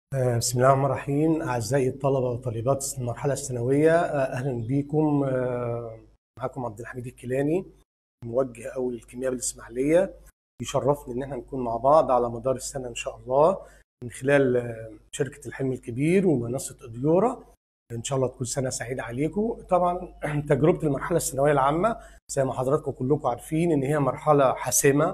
آه، بسم الله الرحمن الرحيم أعزائي الطلبة وطالبات المرحلة الثانوية آه، أهلا بكم آه، معكم عبد الحميد الكيلاني موجه أول الكيمياء بالإسماعيلية يشرفني إن احنا نكون مع بعض على مدار السنة إن شاء الله من خلال آه، شركة الحلم الكبير ومنصة أديورا إن شاء الله تكون سنة سعيدة عليكم طبعا تجربة المرحلة الثانوية العامة زي ما حضراتكم كلكم عارفين إن هي مرحلة حاسمة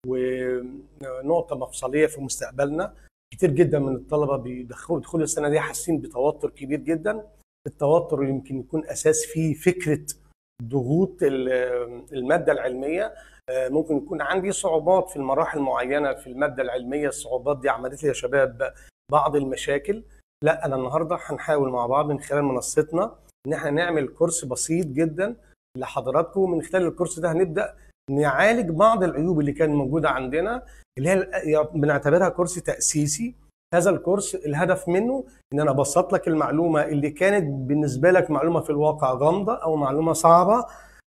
ونقطة مفصلية في مستقبلنا كتير جدا من الطلبه بيدخلوا دخول السنه دي حاسين بتوتر كبير جدا التوتر يمكن يكون اساس فيه فكره ضغوط ال- الماده العلميه آه، ممكن يكون عندي صعوبات في المراحل معينه في الماده العلميه الصعوبات دي عملت لي يا شباب بعض المشاكل لا انا النهارده هنحاول مع بعض من خلال منصتنا ان احنا نعمل كورس بسيط جدا لحضراتكم من خلال الكورس ده هنبدا نعالج بعض العيوب اللي كانت موجوده عندنا اللي هي بنعتبرها كورس تأسيسي هذا الكورس الهدف منه ان انا ابسط لك المعلومه اللي كانت بالنسبه لك معلومه في الواقع غامضه او معلومه صعبه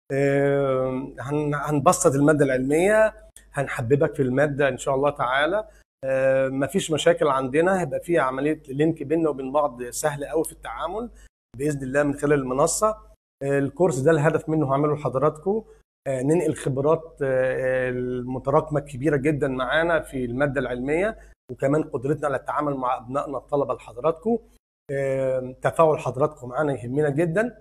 آه، هن- هنبسط الماده العلميه هنحببك في الماده ان شاء الله تعالى آه، مفيش مشاكل عندنا هيبقى فيها عمليه لينك بيننا وبين بعض سهل قوي في التعامل باذن الله من خلال المنصه آه، الكورس ده الهدف منه هعمله لحضراتكم آه، ننقل خبرات آه، المتراكمه الكبيره جدا معانا في الماده العلميه وكمان قدرتنا على التعامل مع ابنائنا الطلبه لحضراتكم آه، تفاعل حضراتكم معانا يهمنا جدا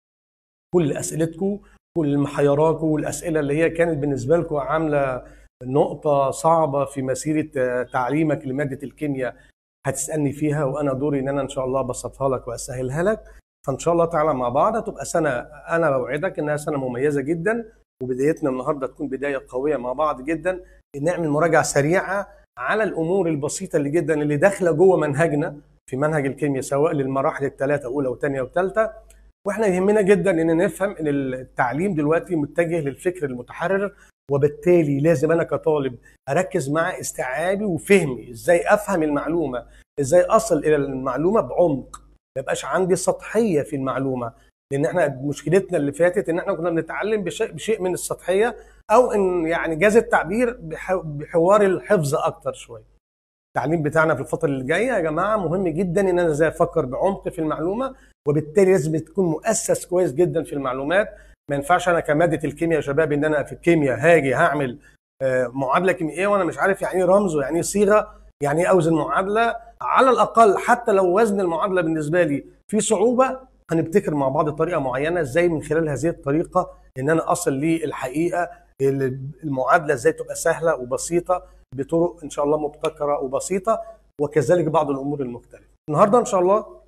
كل اسئلتكم كل محيراكم والاسئله اللي هي كانت بالنسبه لكم عامله نقطه صعبه في مسيره آه، تعليمك لماده الكيمياء هتسالني فيها وانا دوري ان انا ان شاء الله ابسطها لك واسهلها لك فان شاء الله تعالى مع بعض هتبقى سنه انا بوعدك انها سنه مميزه جدا وبدايتنا النهارده تكون بدايه قويه مع بعض جدا نعمل مراجعه سريعه على الامور البسيطه اللي جدا اللي داخله جوه منهجنا في منهج الكيمياء سواء للمراحل الثلاثه اولى وثانيه وثالثه واحنا يهمنا جدا ان نفهم ان التعليم دلوقتي متجه للفكر المتحرر وبالتالي لازم انا كطالب اركز مع استيعابي وفهمي ازاي افهم المعلومه ازاي اصل الى المعلومه بعمق ما يبقاش عندي سطحيه في المعلومه لان احنا مشكلتنا اللي فاتت ان احنا كنا بنتعلم بشيء, بشيء من السطحيه او ان يعني جاز التعبير بح- بحوار الحفظ اكتر شويه التعليم بتاعنا في الفتره اللي جايه يا جماعه مهم جدا ان انا ازاي افكر بعمق في المعلومه وبالتالي لازم تكون مؤسس كويس جدا في المعلومات ما ينفعش انا كماده الكيمياء يا شباب ان انا في الكيمياء هاجي هعمل آه، معادله كيميائيه وانا مش عارف يعني ايه رمز ويعني ايه صيغه يعني ايه اوزن معادله على الاقل حتى لو وزن المعادله بالنسبه لي في صعوبه هنبتكر مع بعض طريقه معينه ازاي من خلال هذه الطريقه ان انا اصل للحقيقه المعادله ازاي تبقى سهله وبسيطه بطرق ان شاء الله مبتكره وبسيطه وكذلك بعض الامور المختلفه. النهارده ان شاء الله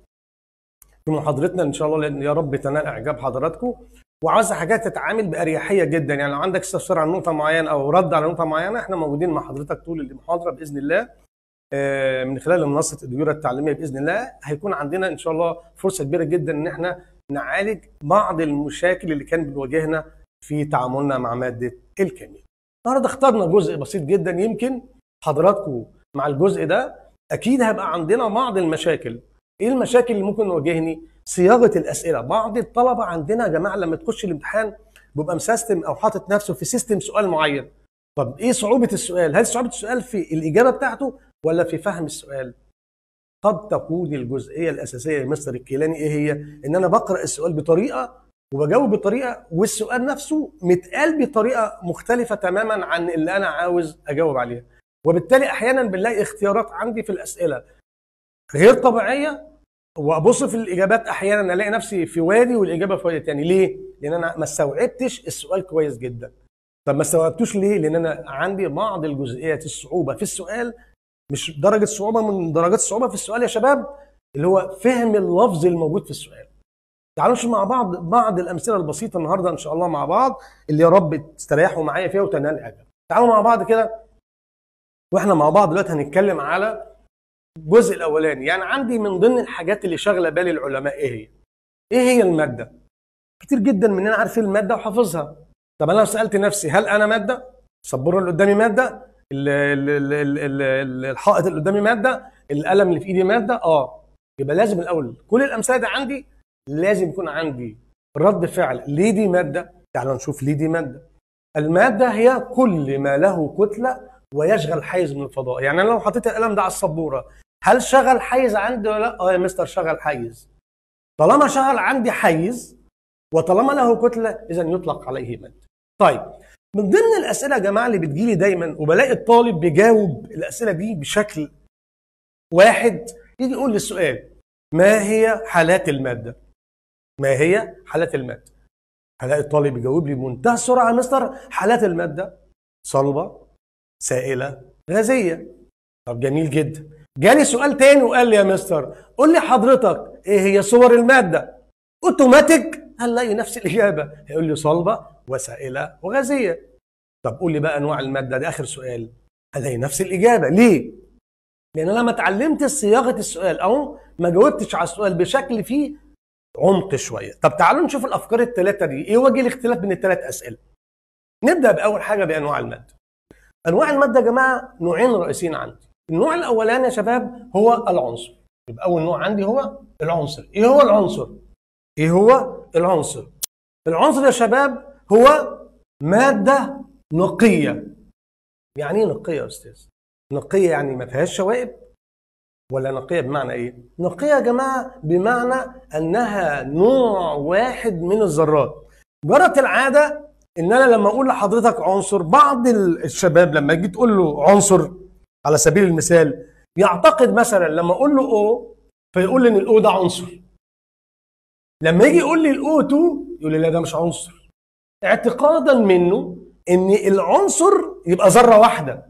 في محاضرتنا ان شاء الله لان يا رب تنال اعجاب حضراتكم وعاوز حاجات تتعامل باريحيه جدا يعني لو عندك استفسار عن نقطه معينه او رد على نقطه معينه احنا موجودين مع حضرتك طول المحاضره باذن الله آه، من خلال منصه الديورة التعليميه باذن الله هيكون عندنا ان شاء الله فرصه كبيره جدا ان احنا نعالج بعض المشاكل اللي كانت بتواجهنا في تعاملنا مع ماده الكيمياء. النهارده اخترنا جزء بسيط جدا يمكن حضراتكم مع الجزء ده اكيد هيبقى عندنا بعض المشاكل. ايه المشاكل اللي ممكن تواجهني؟ صياغه الاسئله، بعض الطلبه عندنا يا جماعه لما تخش الامتحان بيبقى مسيستم او حاطط نفسه في سيستم سؤال معين. طب ايه صعوبه السؤال؟ هل صعوبه السؤال في الاجابه بتاعته ولا في فهم السؤال؟ قد تكون الجزئيه الاساسيه يا مستر الكيلاني ايه هي؟ ان انا بقرا السؤال بطريقه وبجاوب بطريقه والسؤال نفسه متقال بطريقه مختلفه تماما عن اللي انا عاوز اجاوب عليها. وبالتالي احيانا بنلاقي اختيارات عندي في الاسئله غير طبيعيه وابص في الاجابات احيانا الاقي نفسي في وادي والاجابه في وادي تاني ليه؟ لان انا ما استوعبتش السؤال كويس جدا. طب ما استوعبتوش ليه؟ لان انا عندي بعض الجزئيات الصعوبه في السؤال مش درجه صعوبه من درجات الصعوبه في السؤال يا شباب اللي هو فهم اللفظ الموجود في السؤال. تعالوا نشوف مع بعض بعض الامثله البسيطه النهارده ان شاء الله مع بعض اللي يا رب تستريحوا معايا فيها وتنال اعجاب. تعالوا مع بعض كده واحنا مع بعض دلوقتي هنتكلم على الجزء الاولاني يعني عندي من ضمن الحاجات اللي شاغله بال العلماء ايه هي؟ ايه هي الماده؟ كتير جدا مننا عارفين الماده وحافظها. طب انا لو سالت نفسي هل انا ماده؟ السبوره اللي قدامي ماده؟ ال- ال- ال- ال- ال- ال- الحائط اللي قدامي ماده؟ القلم اللي في ايدي ماده؟ اه يبقى لازم الاول كل الامثله دي عندي لازم يكون عندي رد فعل ليه دي ماده؟ تعالوا نشوف ليه دي ماده. الماده هي كل ما له كتله ويشغل حيز من الفضاء يعني انا لو حطيت القلم ده على السبوره هل شغل حيز عندي ولا لا اه يا مستر شغل حيز طالما شغل عندي حيز وطالما له كتله اذا يطلق عليه مد طيب من ضمن الاسئله يا جماعه اللي بتجيلي دايما وبلاقي الطالب بيجاوب الاسئله دي بشكل واحد يجي يقول لي السؤال ما هي حالات الماده ما هي حالات الماده هلاقي الطالب يجاوب لي بمنتهى السرعه يا مستر حالات الماده صلبه سائله غازيه طب جميل جدا جالي سؤال تاني وقال لي يا مستر قول لي حضرتك ايه هي صور الماده اوتوماتيك هنلاقي نفس الاجابه هيقول لي صلبه وسائله وغازيه طب قول لي بقى انواع الماده ده اخر سؤال هلاقي نفس الاجابه ليه لان انا ما اتعلمت صياغه السؤال او ما جاوبتش على السؤال بشكل فيه عمق شويه طب تعالوا نشوف الافكار الثلاثه دي ايه وجه الاختلاف بين الثلاث اسئله نبدا باول حاجه بانواع الماده انواع الماده يا جماعه نوعين رئيسيين عندي النوع الاولاني يا شباب هو العنصر يبقى اول نوع عندي هو العنصر ايه هو العنصر ايه هو العنصر العنصر يا شباب هو ماده نقيه يعني ايه نقيه يا استاذ نقيه يعني ما فيهاش شوائب ولا نقيه بمعنى ايه نقيه يا جماعه بمعنى انها نوع واحد من الذرات جرت العاده ان انا لما اقول لحضرتك عنصر بعض الشباب لما جيت تقول له عنصر على سبيل المثال يعتقد مثلا لما اقول له او فيقول لي ان الاو ده عنصر لما يجي يقول لي الاو 2 يقول لي لا ده مش عنصر اعتقادا منه ان العنصر يبقى ذره واحده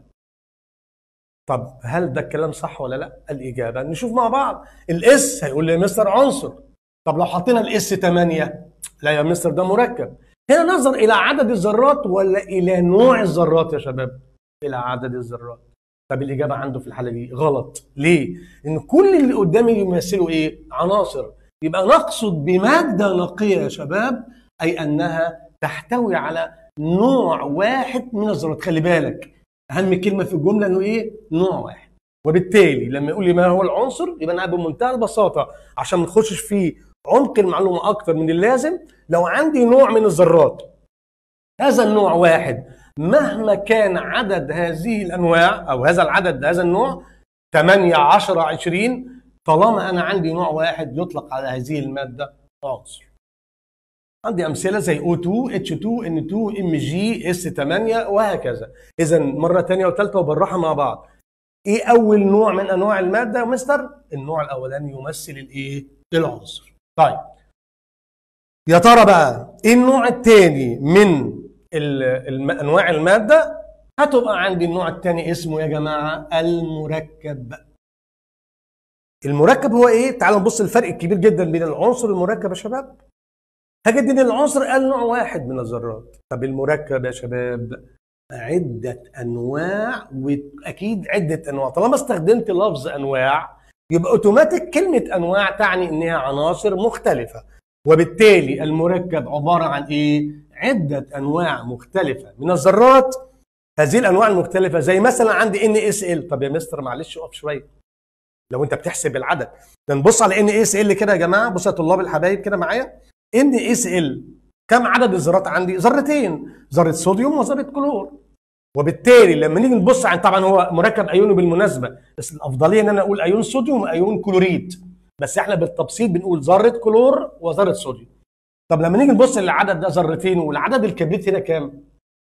طب هل ده الكلام صح ولا لا الاجابه نشوف مع بعض الاس هيقول لي يا مستر عنصر طب لو حطينا الاس 8 لا يا مستر ده مركب هنا ننظر الى عدد الذرات ولا الى نوع الذرات يا شباب الى عدد الذرات طب الاجابه عنده في الحاله دي غلط ليه ان كل اللي قدامي يمثلوا ايه عناصر يبقى نقصد بماده نقيه يا شباب اي انها تحتوي على نوع واحد من الذرات خلي بالك اهم كلمه في الجمله انه ايه نوع واحد وبالتالي لما يقول لي ما هو العنصر يبقى انا بمنتهى البساطه عشان ما نخشش في عمق المعلومه اكتر من اللازم لو عندي نوع من الذرات هذا النوع واحد مهما كان عدد هذه الانواع او هذا العدد هذا النوع 8 10 20 طالما انا عندي نوع واحد يطلق على هذه الماده عنصر عندي امثله زي O2 H2 N2 Mg S8 وهكذا اذا مره ثانيه وثالثه وبالراحه مع بعض ايه اول نوع من انواع الماده يا مستر النوع الاولاني يمثل الايه العنصر طيب يا ترى بقى ايه النوع الثاني من الم... انواع الماده هتبقى عندي النوع الثاني اسمه يا جماعه المركب المركب هو ايه تعالوا نبص الفرق الكبير جدا بين العنصر والمركب يا شباب هجد ان العنصر قال نوع واحد من الذرات طب المركب يا شباب عدة أنواع وأكيد عدة أنواع طالما استخدمت لفظ أنواع يبقى أوتوماتيك كلمة أنواع تعني إنها عناصر مختلفة وبالتالي المركب عبارة عن إيه؟ عدة أنواع مختلفة من الذرات هذه الأنواع المختلفة زي مثلا عندي ان اس ال طب يا مستر معلش اقف شوية لو أنت بتحسب العدد ده نبص على ان اس ال كده يا جماعة بصوا يا طلاب الحبايب كده معايا ان اس ال كم عدد الذرات عندي؟ ذرتين ذره صوديوم وذره كلور وبالتالي لما نيجي نبص عن طبعا هو مركب ايوني بالمناسبه بس الافضليه ان انا اقول ايون صوديوم وايون كلوريد بس احنا بالتبسيط بنقول ذره كلور وذره صوديوم طب لما نيجي نبص للعدد ده ذرتين والعدد الكبريت هنا كام؟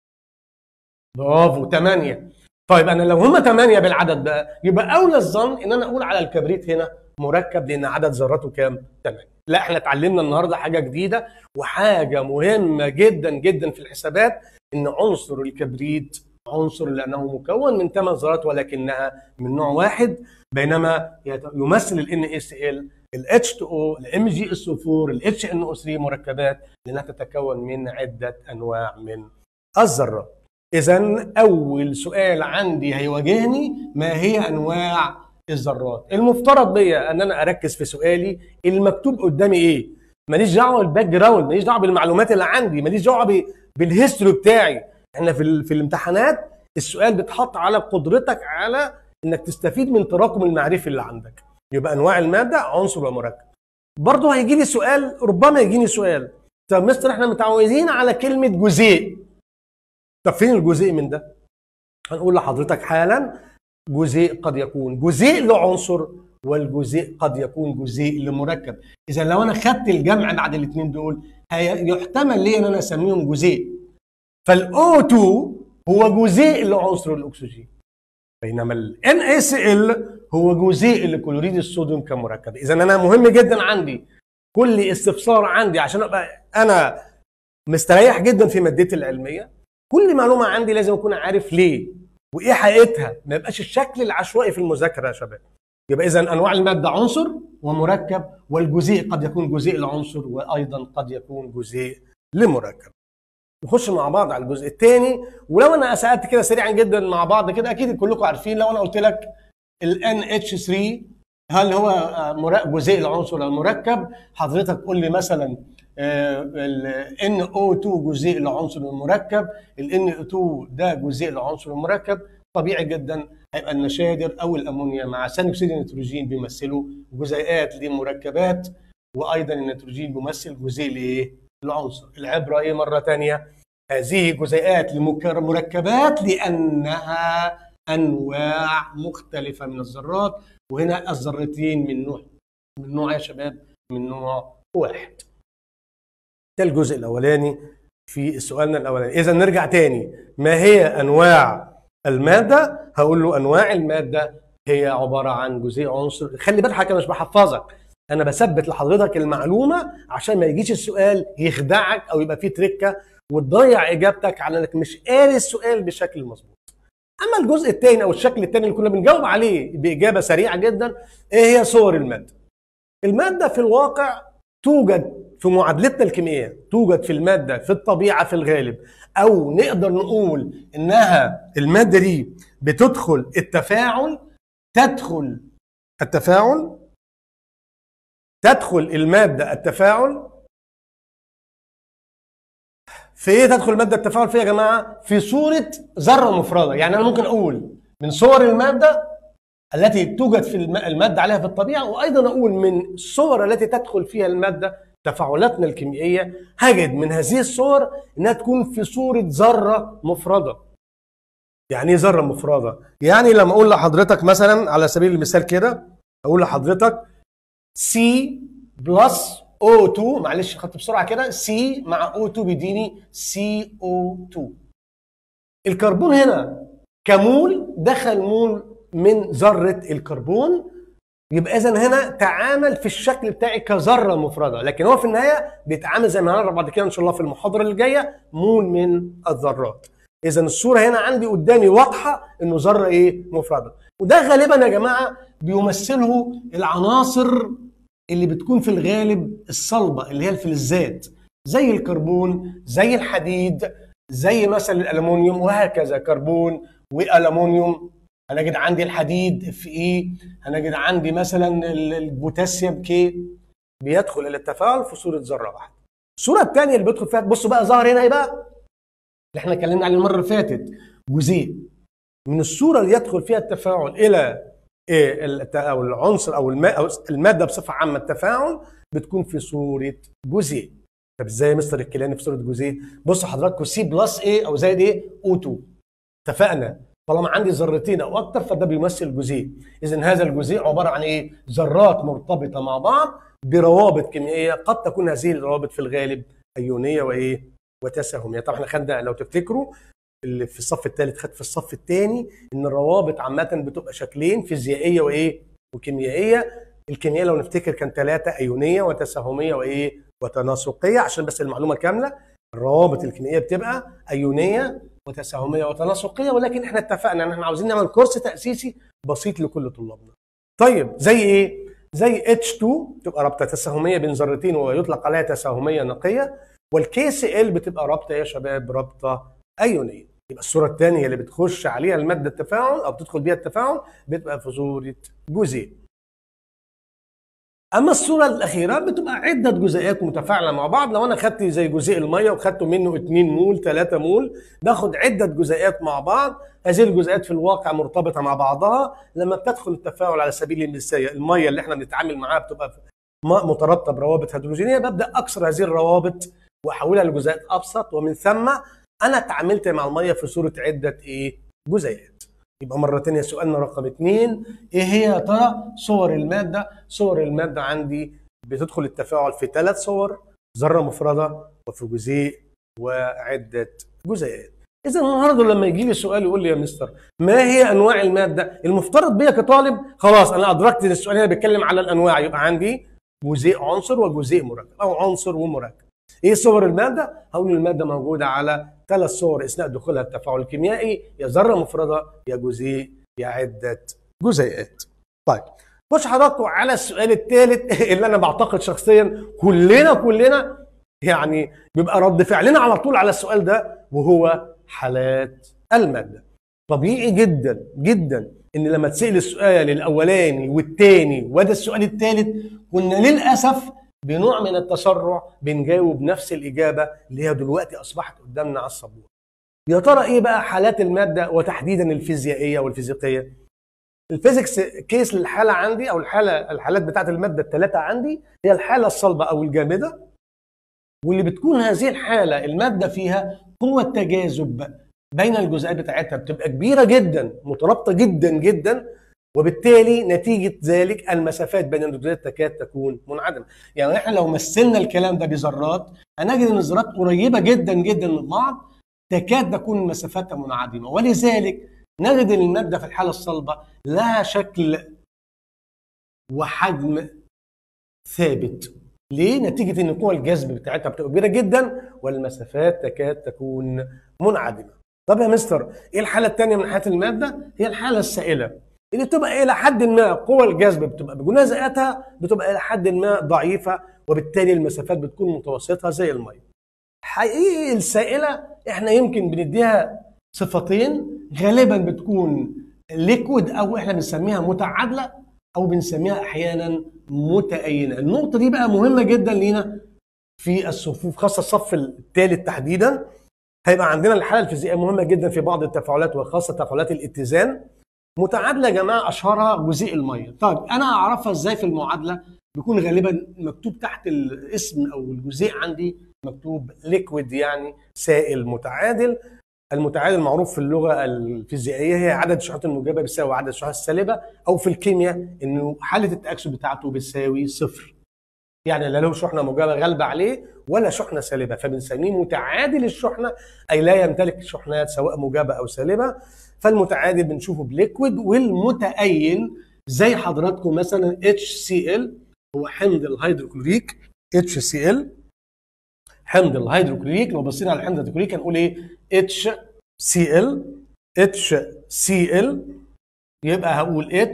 برافو 8 طيب انا لو هما 8 بالعدد ده يبقى اولى الظن ان انا اقول على الكبريت هنا مركب لان عدد ذراته كام؟ 8 لا احنا اتعلمنا النهارده حاجه جديده وحاجه مهمه جدا جدا في الحسابات ان عنصر الكبريت عنصر لانه مكون من ثمان ذرات ولكنها من نوع واحد بينما يمثل ال NaCl ال H2O ال MgSO4 ال HNO3 مركبات لانها تتكون من عده انواع من الذرات. اذا اول سؤال عندي هيواجهني ما هي انواع الذرات المفترض بيا ان انا اركز في سؤالي المكتوب قدامي ايه ماليش دعوه بالباك جراوند ماليش دعوه بالمعلومات اللي عندي ماليش دعوه بالهيستوري بتاعي احنا في في الامتحانات السؤال بيتحط على قدرتك على انك تستفيد من تراكم المعرفي اللي عندك يبقى انواع الماده عنصر ومركب برضه هيجي لي سؤال ربما يجيني سؤال طب مستر احنا متعودين على كلمه جزيء طب فين الجزيء من ده هنقول لحضرتك حالا جزيء قد يكون جزيء لعنصر والجزيء قد يكون جزيء لمركب اذا لو انا خدت الجمع بعد الاثنين دول يحتمل لي ان انا اسميهم جزيء فالاو 2 هو جزيء لعنصر الاكسجين بينما ال NaCl هو جزيء لكلوريد الصوديوم كمركب اذا انا مهم جدا عندي كل استفسار عندي عشان ابقى انا مستريح جدا في مادتي العلميه كل معلومه عندي لازم اكون عارف ليه وايه حقيقتها ما يبقاش الشكل العشوائي في المذاكره يا شباب يبقى اذا انواع الماده عنصر ومركب والجزيء قد يكون جزيء لعنصر وايضا قد يكون جزيء لمركب نخش مع بعض على الجزء الثاني ولو انا سالت كده سريعا جدا مع بعض كده اكيد كلكم عارفين لو انا قلت لك ال NH3 هل هو جزيء العنصر المركب حضرتك قول لي مثلا ال NO2 جزيء العنصر المركب ال NO2 ده جزيء العنصر المركب طبيعي جدا هيبقى النشادر او الامونيا مع ثاني اكسيد النيتروجين بيمثلوا جزيئات لمركبات وايضا النيتروجين بيمثل جزيء لايه؟ العنصر العبره ايه مره ثانيه؟ هذه جزيئات لمركبات لانها انواع مختلفه من الذرات وهنا الذرتين من نوع من نوع يا شباب من نوع واحد ده الجزء الاولاني في سؤالنا الاولاني اذا نرجع تاني ما هي انواع الماده هقول له انواع الماده هي عباره عن جزيء عنصر خلي بالك انا مش بحفظك انا بثبت لحضرتك المعلومه عشان ما يجيش السؤال يخدعك او يبقى فيه تركه وتضيع اجابتك على انك مش قاري السؤال بشكل مظبوط اما الجزء الثاني او الشكل الثاني اللي كنا بنجاوب عليه باجابه سريعه جدا ايه هي صور الماده الماده في الواقع توجد في معادلتنا الكيميائيه توجد في الماده في الطبيعه في الغالب او نقدر نقول انها الماده دي بتدخل التفاعل تدخل التفاعل تدخل الماده التفاعل في ايه تدخل الماده التفاعل فيها يا جماعه في صوره ذره مفرده يعني انا ممكن اقول من صور الماده التي توجد في الماده عليها في الطبيعه وايضا اقول من الصور التي تدخل فيها الماده تفاعلاتنا الكيميائيه هجد من هذه الصور انها تكون في صوره ذره مفرده يعني ايه ذره مفرده يعني لما اقول لحضرتك مثلا على سبيل المثال كده اقول لحضرتك سي بلس O2 معلش خدت بسرعه كده C مع O2 بيديني CO2 الكربون هنا كمول دخل مول من ذره الكربون يبقى اذا هنا تعامل في الشكل بتاعي كذره مفرده لكن هو في النهايه بيتعامل زي ما هنعرف بعد كده ان شاء الله في المحاضره اللي جايه مول من الذرات اذا الصوره هنا عندي قدامي واضحه انه ذره ايه مفرده وده غالبا يا جماعه بيمثله العناصر اللي بتكون في الغالب الصلبه اللي هي الفلزات زي الكربون زي الحديد زي مثلا الالومنيوم وهكذا كربون والومنيوم هنجد عندي الحديد اف اي هنجد عندي مثلا البوتاسيوم كي بيدخل الى التفاعل في صوره ذره واحده الصوره الثانيه اللي بيدخل فيها بصوا بقى ظهر هنا ايه بقى اللي احنا اتكلمنا عليه المره اللي فاتت جزيء من الصوره اللي يدخل فيها التفاعل الى إيه او العنصر او الماء او الماده بصفه عامه التفاعل بتكون في صوره جزيء طب ازاي يا مستر الكيلاني في صوره جزيء بصوا حضراتكم سي بلس ايه او زائد ايه او 2 اتفقنا طالما عندي ذرتين او اكتر فده بيمثل جزيء اذا هذا الجزيء عباره عن ايه ذرات مرتبطه مع بعض بروابط كيميائيه قد تكون هذه الروابط في الغالب ايونيه وايه وتساهميه طبعا احنا خدنا لو تفتكروا اللي في الصف الثالث خد في الصف الثاني ان الروابط عامه بتبقى شكلين فيزيائيه وايه وكيميائيه الكيمياء لو نفتكر كان ثلاثه ايونيه وتساهميه وايه وتناسقيه عشان بس المعلومه كامله الروابط الكيميائيه بتبقى ايونيه وتساهميه وتناسقيه ولكن احنا اتفقنا ان احنا عاوزين نعمل كورس تاسيسي بسيط لكل طلابنا. طيب زي ايه؟ زي H2 تبقى رابطه تساهميه بين ذرتين ويطلق عليها تساهميه نقيه والكي سي ال بتبقى رابطه يا شباب رابطه ايونيه. يبقى الصوره الثانيه اللي بتخش عليها الماده التفاعل او بتدخل بيها التفاعل بتبقى في صوره جزيء. اما الصوره الاخيره بتبقى عده جزيئات متفاعله مع بعض لو انا خدت زي جزيء الميه وخدته منه 2 مول 3 مول باخد عده جزيئات مع بعض هذه الجزيئات في الواقع مرتبطه مع بعضها لما بتدخل التفاعل على سبيل المثال الميه اللي احنا بنتعامل معاها بتبقى ماء مترتب روابط هيدروجينيه ببدا اكسر هذه الروابط واحولها لجزيئات ابسط ومن ثم انا اتعاملت مع الميه في صوره عده ايه جزيئات يبقى مرة تانية سؤالنا رقم اتنين ايه هي يا ترى صور المادة؟ صور المادة عندي بتدخل التفاعل في ثلاث صور ذرة مفردة وفي جزيء وعدة جزيئات. إذا النهارده لما يجي لي سؤال يقول لي يا مستر ما هي أنواع المادة؟ المفترض بيا كطالب خلاص أنا أدركت إن السؤال هنا بيتكلم على الأنواع يبقى عندي جزيء عنصر وجزيء مركب أو عنصر ومركب. ايه صور الماده؟ هقول الماده موجوده على ثلاث صور اثناء دخولها التفاعل الكيميائي يا ذره مفرده يا جزيء يا عده جزيئات. طيب خش حضراتكم على السؤال الثالث اللي انا بعتقد شخصيا كلنا كلنا يعني بيبقى رد فعلنا على طول على السؤال ده وهو حالات الماده. طبيعي جدا جدا ان لما تسال السؤال الاولاني والثاني وده السؤال الثالث كنا للاسف بنوع من التسرع بنجاوب نفس الإجابة اللي هي دلوقتي أصبحت قدامنا على السبورة. يا ترى إيه بقى حالات المادة وتحديدا الفيزيائية والفيزيقية؟ الفيزيكس كيس للحالة عندي أو الحالة الحالات بتاعت المادة الثلاثة عندي هي الحالة الصلبة أو الجامدة واللي بتكون هذه الحالة المادة فيها قوة تجاذب بين الجزيئات بتاعتها بتبقى كبيرة جدا مترابطة جدا جدا وبالتالي نتيجة ذلك المسافات بين الذرات تكاد تكون منعدمة يعني احنا لو مثلنا الكلام ده بذرات هنجد ان الذرات قريبة جدا جدا من بعض تكاد تكون مسافاتها منعدمة ولذلك نجد ان المادة في الحالة الصلبة لها شكل وحجم ثابت ليه؟ نتيجة ان قوى الجذب بتاعتها بتبقى كبيرة جدا والمسافات تكاد تكون منعدمة. طب يا مستر ايه الحالة الثانية من حالات المادة؟ هي الحالة السائلة. اللي بتبقى الى حد ما قوى الجذب بتبقى بجنازاتها بتبقى الى حد ما ضعيفه وبالتالي المسافات بتكون متوسطه زي الميه. حقيقي السائله احنا يمكن بنديها صفتين غالبا بتكون ليكويد او احنا بنسميها متعادله او بنسميها احيانا متأينه. النقطه دي بقى مهمه جدا لينا في الصفوف خاصه الصف الثالث تحديدا هيبقى عندنا الحاله الفيزيائيه مهمه جدا في بعض التفاعلات وخاصه تفاعلات الاتزان متعادله يا جماعه اشهرها جزيء الميه طيب انا اعرفها ازاي في المعادله بيكون غالبا مكتوب تحت الاسم او الجزيء عندي مكتوب ليكويد يعني سائل متعادل المتعادل معروف في اللغه الفيزيائيه هي عدد الشحنات الموجبه بيساوي عدد الشحنات السالبه او في الكيمياء انه حاله التاكسد بتاعته بتساوي صفر يعني لا له شحنه موجبه غالبه عليه ولا شحنه سالبه فبنسميه متعادل الشحنه اي لا يمتلك شحنات سواء موجبه او سالبه فالمتعادل بنشوفه بليكويد والمتأين زي حضراتكم مثلا HCl هو حمض الهيدروكلوريك HCl حمض الهيدروكلوريك لو بصينا على الحمض الهيدروكلوريك هنقول ايه HCl HCl يبقى هقول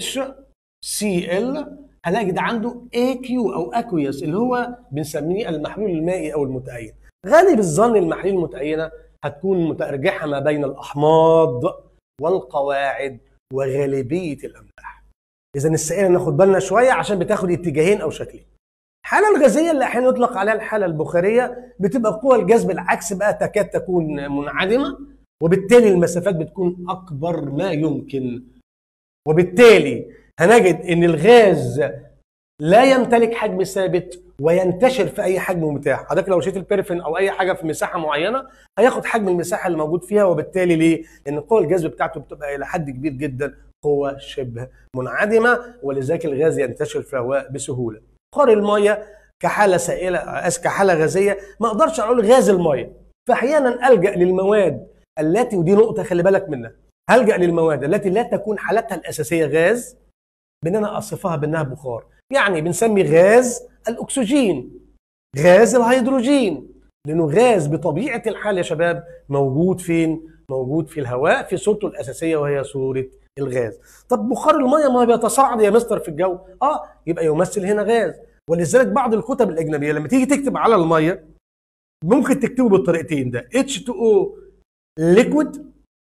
HCl هلاقي ده عنده AQ او aqueous اللي هو بنسميه المحلول المائي او المتأين غالب الظن المحاليل المتأينة هتكون متأرجحة ما بين الأحماض والقواعد وغالبيه الاملاح. اذا السائله ناخد بالنا شويه عشان بتاخد اتجاهين او شكلين. الحاله الغازيه اللي احيانا يطلق عليها الحاله البخاريه بتبقى قوى الجذب العكس بقى تكاد تكون منعدمه وبالتالي المسافات بتكون اكبر ما يمكن. وبالتالي هنجد ان الغاز لا يمتلك حجم ثابت وينتشر في اي حجم متاح حضرتك لو شلت البيرفين او اي حاجه في مساحه معينه هياخد حجم المساحه اللي موجود فيها وبالتالي ليه لان قوه الجذب بتاعته بتبقى الى حد كبير جدا قوه شبه منعدمه ولذلك الغاز ينتشر في الهواء بسهوله قار الميه كحاله سائله اس كحاله غازيه ما اقدرش اقول غاز الميه فاحيانا الجا للمواد التي ودي نقطه خلي بالك منها هلجا للمواد التي لا تكون حالتها الاساسيه غاز بان انا اصفها بانها بخار يعني بنسمي غاز الاكسجين غاز الهيدروجين لانه غاز بطبيعه الحال يا شباب موجود فين موجود في الهواء في صورته الاساسيه وهي صوره الغاز طب بخار الميه ما بيتصاعد يا مستر في الجو اه يبقى يمثل هنا غاز ولذلك بعض الكتب الاجنبيه لما تيجي تكتب على الميه ممكن تكتبه بالطريقتين ده H2O ليكويد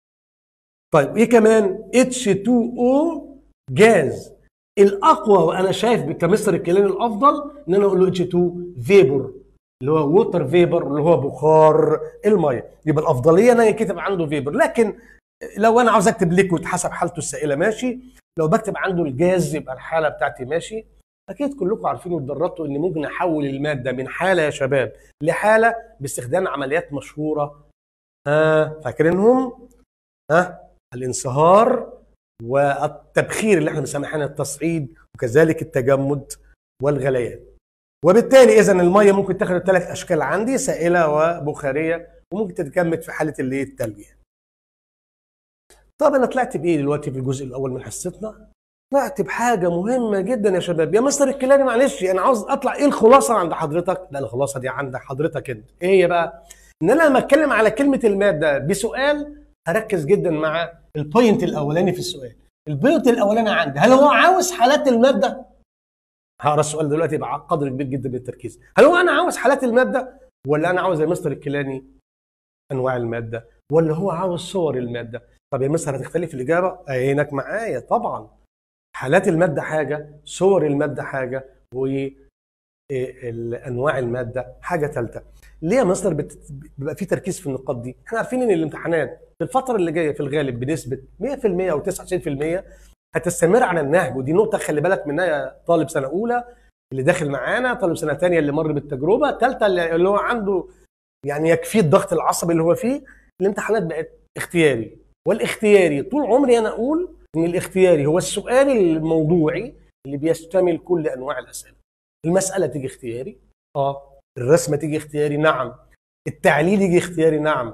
طيب ايه كمان H2O جاز الاقوى وانا شايف كمستر الكلام الافضل ان انا اقول له اتش 2 فيبر اللي هو ووتر فيبر اللي هو بخار الميه يبقى الافضليه ان انا يكتب عنده فيبر لكن لو انا عاوز اكتب ليكويد حسب حالته السائله ماشي لو بكتب عنده الجاز يبقى الحاله بتاعتي ماشي اكيد كلكم عارفين واتدربتوا ان ممكن احول الماده من حاله يا شباب لحاله باستخدام عمليات مشهوره ها آه فاكرينهم ها آه الانصهار والتبخير اللي احنا بنسميه التصعيد وكذلك التجمد والغليان وبالتالي اذا الميه ممكن تاخد الثلاث اشكال عندي سائله وبخاريه وممكن تتجمد في حاله اللي هي التلج طب انا طلعت بايه دلوقتي في الجزء الاول من حصتنا طلعت بحاجه مهمه جدا يا شباب يا مستر الكلاني معلش انا عاوز اطلع ايه الخلاصه عند حضرتك لا الخلاصه دي عند حضرتك انت ايه هي بقى ان انا لما اتكلم على كلمه الماده بسؤال هركز جدا مع البوينت الاولاني في السؤال البوينت الاولاني عندي هل هو عاوز حالات الماده هقرا السؤال دلوقتي يبقى قدر كبير جدا من التركيز هل هو انا عاوز حالات الماده ولا انا عاوز يا مستر الكيلاني انواع الماده ولا هو عاوز صور الماده طب يا مستر هتختلف الاجابه عينك معايا طبعا حالات الماده حاجه صور الماده حاجه وانواع الماده حاجه ثالثه ليه يا مستر بيبقى في تركيز في النقاط دي احنا عارفين ان الامتحانات في الفتره اللي جايه في الغالب بنسبه 100% او 99% هتستمر على النهج ودي نقطه خلي بالك منها يا طالب سنه اولى اللي داخل معانا طالب سنه ثانيه اللي مر بالتجربه الثالثه اللي هو عنده يعني يكفيه الضغط العصبي اللي هو فيه الامتحانات بقت اختياري والاختياري طول عمري انا اقول ان الاختياري هو السؤال الموضوعي اللي بيشتمل كل انواع الاسئله المساله تيجي اختياري اه الرسمه تيجي اختياري نعم التعليل يجي اختياري نعم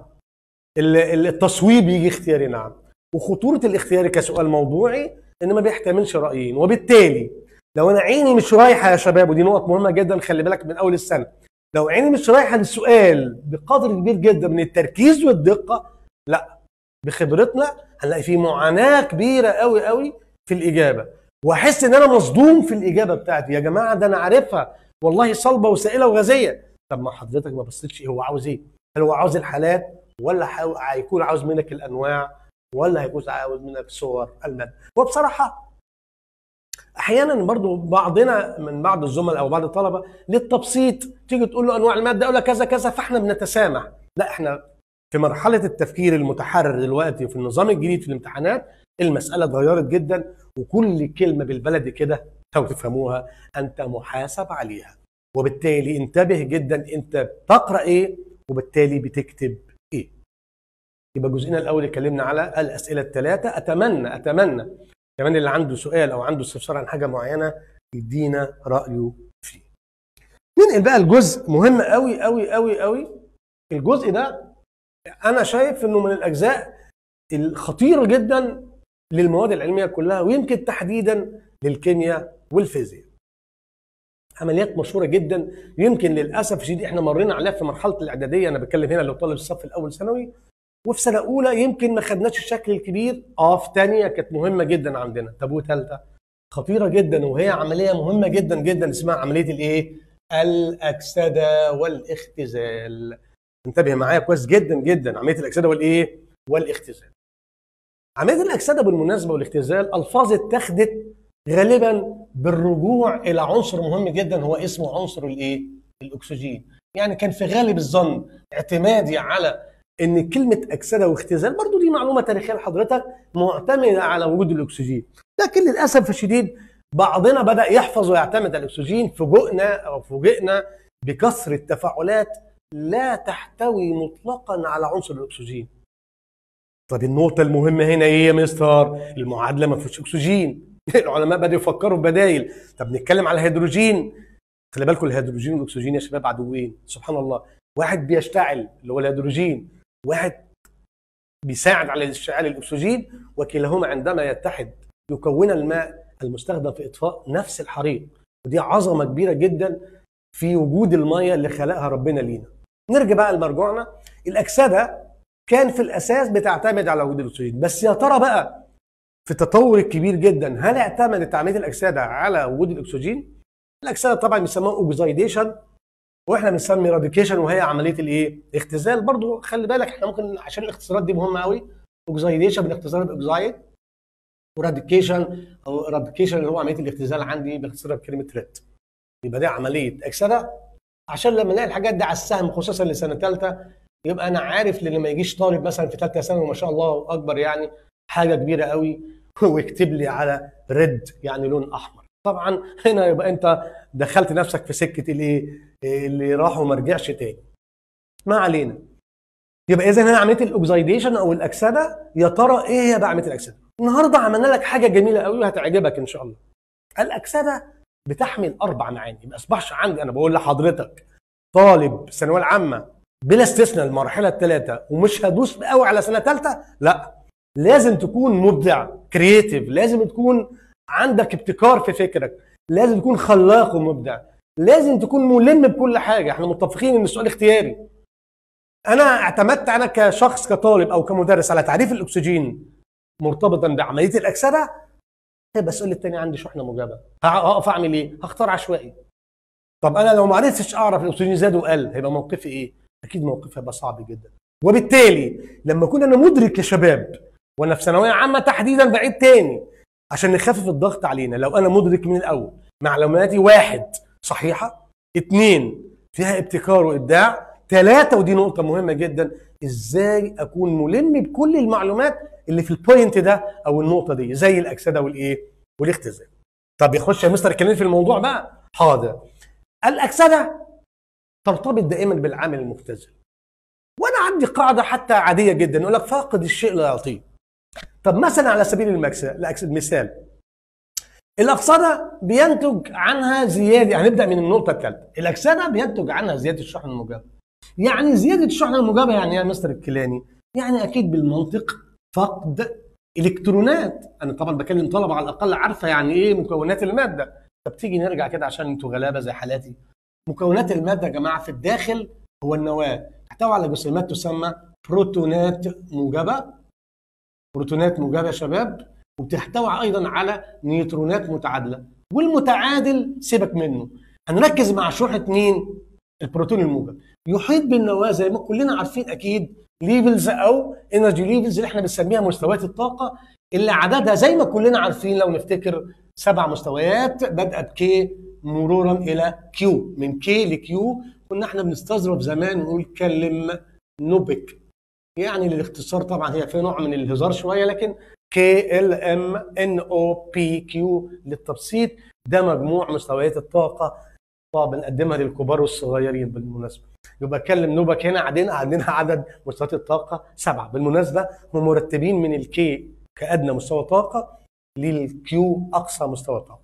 التصويب يجي اختياري نعم وخطوره الاختياري كسؤال موضوعي ان ما بيحتملش رايين وبالتالي لو انا عيني مش رايحه يا شباب ودي نقط مهمه جدا خلي بالك من اول السنه لو عيني مش رايحه للسؤال بقدر كبير جدا من التركيز والدقه لا بخبرتنا هنلاقي في معاناه كبيره قوي قوي في الاجابه واحس ان انا مصدوم في الاجابه بتاعتي يا جماعه ده انا عارفها والله صلبه وسائله وغازيه طب ما حضرتك ما بصيتش ايه هو عاوز ايه هل هو عاوز الحالات ولا هيكون عاوز منك الانواع ولا هيكون عاوز منك صور المادة وبصراحه احيانا برضو بعضنا من بعض الزملاء او بعض الطلبه للتبسيط تيجي تقول له انواع الماده يقول لك كذا كذا فاحنا بنتسامح لا احنا في مرحله التفكير المتحرر دلوقتي وفي النظام الجديد في الامتحانات المساله اتغيرت جدا وكل كلمه بالبلدي كده لو تفهموها انت محاسب عليها وبالتالي انتبه جدا انت بتقرا ايه وبالتالي بتكتب ايه يبقى جزئنا الاول اتكلمنا على الاسئله الثلاثه اتمنى اتمنى كمان اللي عنده سؤال او عنده استفسار عن حاجه معينه يدينا رايه فيه ننقل بقى الجزء مهم قوي قوي قوي قوي الجزء ده انا شايف انه من الاجزاء الخطيره جدا للمواد العلميه كلها ويمكن تحديدا للكيمياء والفيزياء عمليات مشهوره جدا يمكن للاسف الشديد احنا مرينا عليها في مرحله الاعداديه انا بتكلم هنا لو طالب الصف الاول ثانوي وفي سنه اولى يمكن ما خدناش الشكل الكبير اه في ثانيه كانت مهمه جدا عندنا طب وثالثه خطيره جدا وهي عمليه مهمه جدا جدا اسمها عمليه الايه الاكسده والاختزال انتبه معايا كويس جدا جدا عمليه الاكسده والايه والاختزال عمليه الاكسده بالمناسبه والاختزال الفاظ اتخذت غالبا بالرجوع الى عنصر مهم جدا هو اسمه عنصر الايه الاكسجين يعني كان في غالب الظن اعتمادي على ان كلمه اكسده واختزال برضو دي معلومه تاريخيه لحضرتك معتمده على وجود الاكسجين لكن للاسف الشديد بعضنا بدا يحفظ ويعتمد على الاكسجين فوجئنا او فوجئنا بكثره تفاعلات لا تحتوي مطلقا على عنصر الاكسجين طب النقطه المهمه هنا ايه يا مستر المعادله ما فيش اكسجين العلماء بدأوا يفكروا ببدايل طب نتكلم على الهيدروجين خلي بالكم الهيدروجين والاكسجين يا شباب عدوين سبحان الله واحد بيشتعل اللي هو الهيدروجين واحد بيساعد على اشتعال الاكسجين وكلاهما عندما يتحد يكون الماء المستخدم في اطفاء نفس الحريق ودي عظمه كبيره جدا في وجود الميه اللي خلقها ربنا لينا نرجع بقى لمرجوعنا الاكسده كان في الاساس بتعتمد على وجود الاكسجين بس يا ترى بقى في التطور الكبير جدا هل اعتمدت عمليه الاكسده على وجود الاكسجين الاكسده طبعا بيسموها اوكسيديشن واحنا بنسمي راديكيشن وهي عمليه الايه اختزال برضو خلي بالك احنا ممكن عشان الاختصارات دي مهمه قوي اوكسيديشن بالاختصار باوكسايد وراديكيشن او راديكيشن اللي هو عمليه الاختزال عندي باختصار بكلمه ريد يبقى دي عمليه اكسده عشان لما نلاقي الحاجات دي على السهم خصوصا لسنه ثالثه يبقى انا عارف لان ما يجيش طالب مثلا في ثالثه ثانوي ما شاء الله اكبر يعني حاجه كبيره قوي ويكتب لي على ريد يعني لون احمر طبعا هنا يبقى انت دخلت نفسك في سكه الايه اللي راح وما رجعش تاني ما علينا يبقى اذا هنا عمليه الاوكسيديشن او الاكسده يا ترى ايه هي بقى عمليه الاكسده النهارده عملنا لك حاجه جميله قوي وهتعجبك ان شاء الله الاكسده بتحمل اربع معاني ما اصبحش عندي انا بقول لحضرتك طالب الثانويه العامه بلا استثناء المرحله الثلاثه ومش هدوس قوي على سنه ثالثه لا لازم تكون مبدع كرييتيف لازم تكون عندك ابتكار في فكرك لازم تكون خلاق ومبدع لازم تكون ملم بكل حاجه احنا متفقين ان السؤال اختياري انا اعتمدت انا كشخص كطالب او كمدرس على تعريف الاكسجين مرتبطا بعمليه الاكسده هيبقى السؤال الثاني عندي شحنه موجبه هقف اعمل ايه؟ هختار عشوائي طب انا لو ما عرفتش اعرف الاكسجين زاد وقل هيبقى موقفي ايه؟ اكيد موقفي هيبقى صعب جدا وبالتالي لما اكون انا مدرك يا شباب وانا في ثانويه عامه تحديدا بعيد تاني عشان نخفف الضغط علينا لو انا مدرك من الاول معلوماتي واحد صحيحه اثنين فيها ابتكار وابداع ثلاثه ودي نقطه مهمه جدا ازاي اكون ملم بكل المعلومات اللي في البوينت ده او النقطه دي زي الاكسده والايه والاختزال طب يخش يا مستر الكلام في الموضوع بقى حاضر الاكسده ترتبط دائما بالعامل المختزل وانا عندي قاعده حتى عاديه جدا يقول لك فاقد الشيء لا يعطيه طب مثلا على سبيل المثال الاكسده بينتج عنها زياده هنبدا يعني من النقطه الثالثه الاكسده بينتج عنها زياده الشحنه الموجبه يعني زياده الشحنه الموجبه يعني ايه يا مستر الكيلاني يعني اكيد بالمنطق فقد الكترونات انا طبعا بكلم طلبه على الاقل عارفه يعني ايه مكونات الماده طب تيجي نرجع كده عشان انتوا غلابه زي حالاتي مكونات الماده يا جماعه في الداخل هو النواه تحتوي على جسيمات تسمى بروتونات موجبه بروتونات موجبه يا شباب وبتحتوي ايضا على نيوترونات متعادله والمتعادل سيبك منه هنركز مع شحنه مين البروتون الموجب يحيط بالنواه زي ما كلنا عارفين اكيد ليفلز او انرجي ليفلز اللي احنا بنسميها مستويات الطاقه اللي عددها زي ما كلنا عارفين لو نفتكر سبع مستويات بادئه بكي مرورا الى كيو من كي لكيو كنا احنا بنستظرف زمان ونقول كلم نوبك يعني للاختصار طبعا هي في نوع من الهزار شويه لكن كي ال ام ان او بي كيو للتبسيط ده مجموع مستويات الطاقه طبعا بنقدمها للكبار والصغيرين بالمناسبه يبقى كلم نوبك هنا عندنا عندنا عدد مستويات الطاقه سبعه بالمناسبه هم مرتبين من الكي كادنى مستوى طاقه للكيو اقصى مستوى طاقه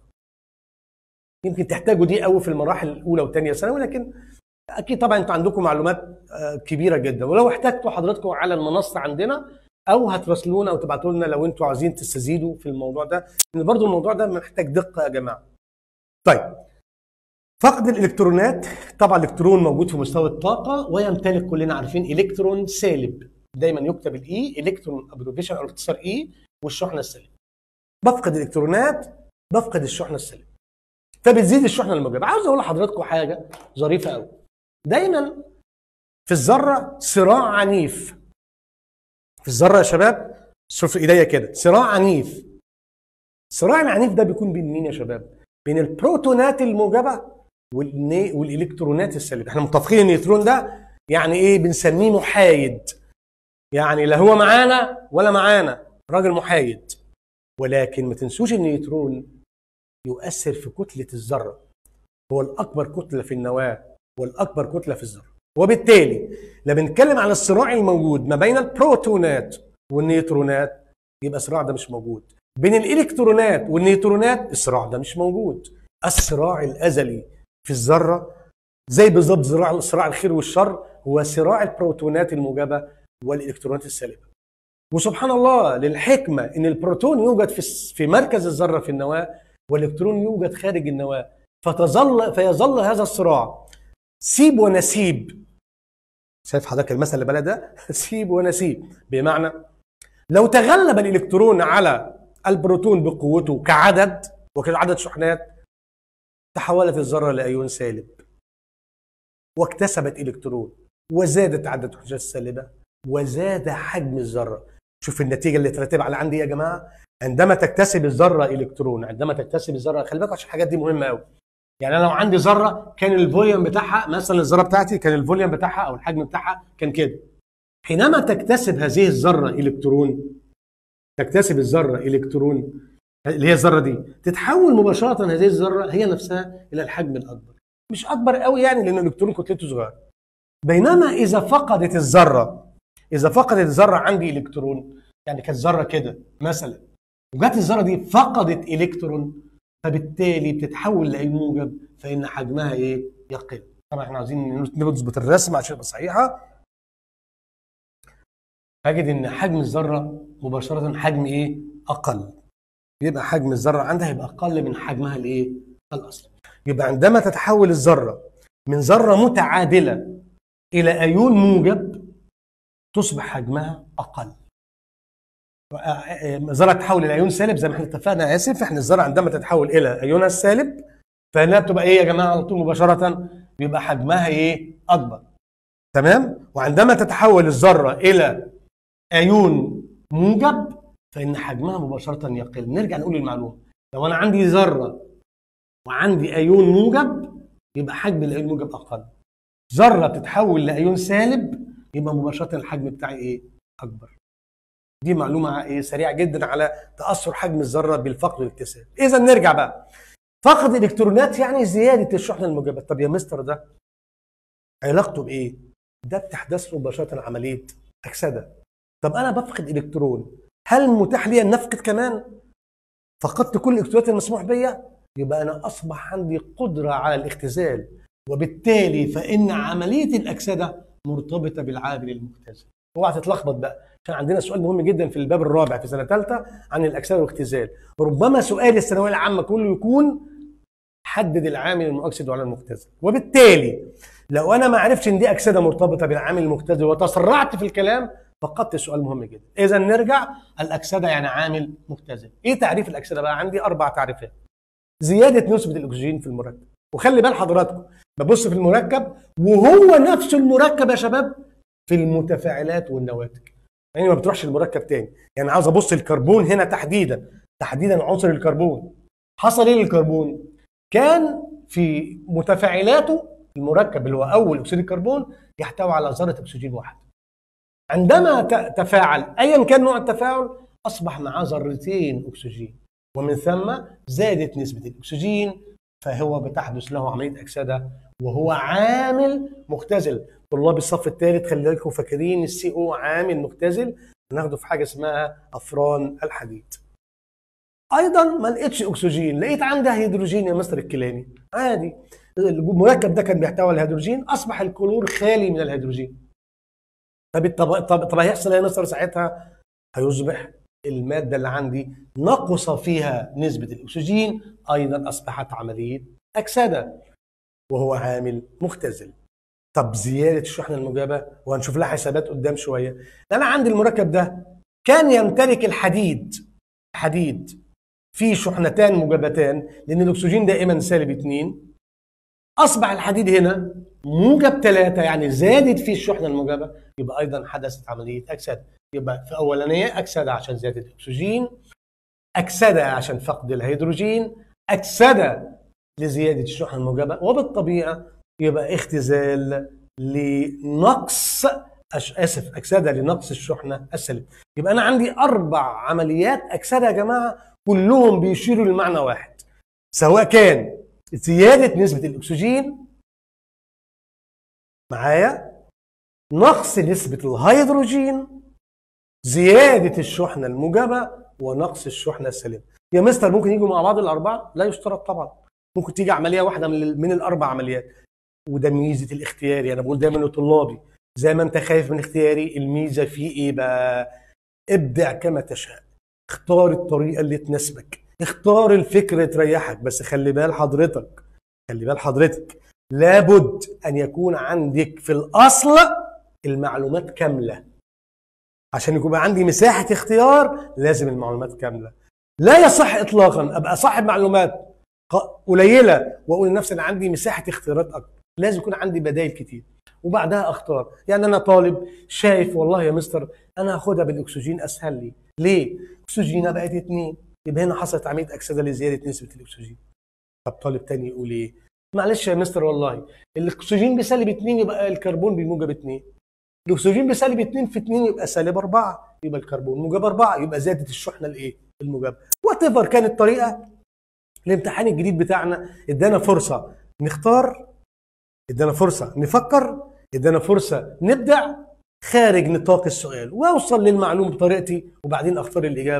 يمكن تحتاجوا دي قوي في المراحل الاولى والثانيه ثانوي لكن اكيد طبعا انتوا عندكم معلومات كبيره جدا ولو احتجتوا حضراتكم على المنصه عندنا او هتراسلونا او تبعتوا لنا لو انتوا عايزين تستزيدوا في الموضوع ده لان برضو الموضوع ده محتاج دقه يا جماعه طيب فقد الالكترونات طبعا الالكترون موجود في مستوى الطاقه ويمتلك كلنا عارفين الكترون سالب دايما يكتب الاي الكترون ابروفيشن او اختصار اي والشحنه السالبه بفقد الالكترونات بفقد الشحنه السالبه فبتزيد الشحنه الموجبه عاوز اقول لحضراتكم حاجه ظريفه قوي دايما في الذره صراع عنيف في الذره يا شباب شوف ايديا كده صراع عنيف الصراع العنيف ده بيكون بين مين يا شباب بين البروتونات الموجبه والالكترونات السالبه احنا متفقين ان النيوترون ده يعني ايه بنسميه محايد يعني لا هو معانا ولا معانا راجل محايد ولكن ما تنسوش ان النيوترون يؤثر في كتله الذره هو الاكبر كتله في النواه والاكبر كتله في الذره وبالتالي لما بنتكلم عن الصراع الموجود ما بين البروتونات والنيوترونات يبقى الصراع ده مش موجود بين الالكترونات والنيوترونات الصراع ده مش موجود الصراع الازلي في الذره زي بالظبط صراع صراع الخير والشر هو صراع البروتونات الموجبه والالكترونات السالبه وسبحان الله للحكمه ان البروتون يوجد في في مركز الذره في النواه والالكترون يوجد خارج النواه فتظل فيظل هذا الصراع سيب ونسيب شايف حضرتك المثل اللي بلد ده سيب ونسيب بمعنى لو تغلب الالكترون على البروتون بقوته كعدد وكعدد شحنات تحولت الذره لايون سالب واكتسبت الكترون وزادت عدد الحجرات السالبه وزاد حجم الذره شوف النتيجه اللي ترتب على عندي يا جماعه عندما تكتسب الذره الكترون عندما تكتسب الذره خلي بالك عشان الحاجات دي مهمه قوي يعني انا لو عندي ذره كان الفوليوم بتاعها مثلا الذره بتاعتي كان الفوليوم بتاعها او الحجم بتاعها كان كده حينما تكتسب هذه الذره الكترون تكتسب الذره الكترون اللي هي الذره دي تتحول مباشره هذه الذره هي نفسها الى الحجم الاكبر مش اكبر قوي يعني لان الالكترون كتلته صغيره بينما اذا فقدت الذره اذا فقدت الذره عندي الكترون يعني كانت ذره كده مثلا وجت الذره دي فقدت الكترون فبالتالي بتتحول لاي موجب فان حجمها ايه يقل طبعا احنا عايزين نظبط الرسم عشان تبقى صحيحه هجد ان حجم الذره مباشره حجم ايه اقل يبقى حجم الذره عندها يبقى اقل من حجمها الايه الاصلي يبقى عندما تتحول الذره من ذره متعادله الى ايون موجب تصبح حجمها اقل الذره تتحول الى ايون سالب زي ما احنا اتفقنا اسف احنا الذره عندما تتحول الى ايونها السالب فانها بتبقى ايه يا جماعه على طول مباشره بيبقى حجمها ايه اكبر تمام وعندما تتحول الذره الى ايون موجب فان حجمها مباشره يقل نرجع نقول المعلومه لو انا عندي ذره وعندي ايون موجب يبقى حجم الايون الموجب اقل ذره بتتحول لايون سالب يبقى مباشره الحجم بتاعي ايه اكبر دي معلومه ايه سريعه جدا على تاثر حجم الذره بالفقد والاكتساب اذا نرجع بقى فقد الالكترونات يعني زياده الشحنه الموجبه طب يا مستر ده علاقته بايه ده بتحدث له مباشره عمليه اكسده طب انا بفقد الكترون هل متاح لي ان نفقد كمان فقدت كل الالكترونات المسموح بيا يبقى انا اصبح عندي قدره على الاختزال وبالتالي فان عمليه الاكسده مرتبطه بالعامل المختزل اوعى تتلخبط بقى عشان عندنا سؤال مهم جدا في الباب الرابع في سنه ثالثه عن الاكسده والاختزال ربما سؤال الثانويه العامه كله يكون حدد العامل المؤكسد على المختزل وبالتالي لو انا ما عرفتش ان دي اكسده مرتبطه بالعامل المختزل وتسرعت في الكلام فقدت سؤال مهم جدا اذا نرجع الاكسده يعني عامل مختزل ايه تعريف الاكسده بقى عندي اربع تعريفات زياده نسبه الاكسجين في المركب وخلي بال حضراتكم ببص في المركب وهو نفس المركب يا شباب في المتفاعلات والنواتج يعني ما بتروحش المركب تاني يعني عاوز ابص الكربون هنا تحديدا تحديدا عنصر الكربون حصل ايه للكربون كان في متفاعلاته المركب اللي هو اول اكسيد الكربون يحتوي على ذره اكسجين واحد عندما تفاعل ايا كان نوع التفاعل اصبح معاه ذرتين اكسجين ومن ثم زادت نسبه الاكسجين فهو بتحدث له عمليه اكسده وهو عامل مختزل طلاب الصف الثالث خلي بالكم فاكرين السي او عامل مختزل هناخده في حاجه اسمها افران الحديد ايضا ما لقيتش اكسجين لقيت عندها هيدروجين يا مستر الكيلاني عادي المركب ده كان بيحتوي على الهيدروجين اصبح الكلور خالي من الهيدروجين طب طب طب, طب هيحصل ايه يا مستر ساعتها هيصبح الماده اللي عندي نقص فيها نسبه الاكسجين ايضا اصبحت عمليه اكسده وهو عامل مختزل طب زياده الشحنه الموجبه وهنشوف لها حسابات قدام شويه انا عندي المركب ده كان يمتلك الحديد حديد فيه شحنتان موجبتان لان الاكسجين دائما سالب 2 اصبح الحديد هنا موجب 3 يعني زادت فيه الشحنه الموجبه يبقى ايضا حدثت عمليه اكسده يبقى في اولانيه اكسده عشان زياده الاكسجين اكسده عشان فقد الهيدروجين اكسده لزياده الشحنه الموجبه وبالطبيعه يبقى اختزال لنقص اسف اكسده لنقص الشحنه السالبه يبقى انا عندي اربع عمليات اكسده يا جماعه كلهم بيشيروا لمعنى واحد سواء كان زياده نسبه الاكسجين معايا نقص نسبه الهيدروجين زياده الشحنه الموجبه ونقص الشحنه السالبه يا مستر ممكن يجوا مع بعض الاربعه لا يشترط طبعا ممكن تيجي عمليه واحده من من الاربع عمليات وده ميزه الاختياري انا بقول دايما لطلابي زي ما انت خايف من اختياري الميزه فيه ايه بقى ابدع كما تشاء اختار الطريقه اللي تناسبك اختار الفكر اللي تريحك بس خلي بال حضرتك خلي بال حضرتك لابد ان يكون عندك في الاصل المعلومات كامله عشان يكون عندي مساحه اختيار لازم المعلومات كامله لا يصح اطلاقا ابقى صاحب معلومات قليله واقول لنفسي انا عندي مساحه اختيارات اكبر لازم يكون عندي بدائل كتير وبعدها اختار يعني انا طالب شايف والله يا مستر انا هاخدها بالاكسجين اسهل لي ليه اكسجينها بقت اتنين يبقى هنا حصلت عمليه اكسده لزياده نسبه الاكسجين طب طالب تاني يقول ايه معلش يا مستر والله الاكسجين بسالب 2 يبقى الكربون بموجب 2 الاكسجين بسالب 2 في 2 يبقى سالب 4 يبقى الكربون موجب 4 يبقى زادت الشحنه الايه الموجبه وات ايفر كانت الطريقه الامتحان الجديد بتاعنا ادانا فرصه نختار ادانا فرصه نفكر ادانا فرصه نبدع خارج نطاق السؤال واوصل للمعلوم بطريقتي وبعدين اختار الاجابه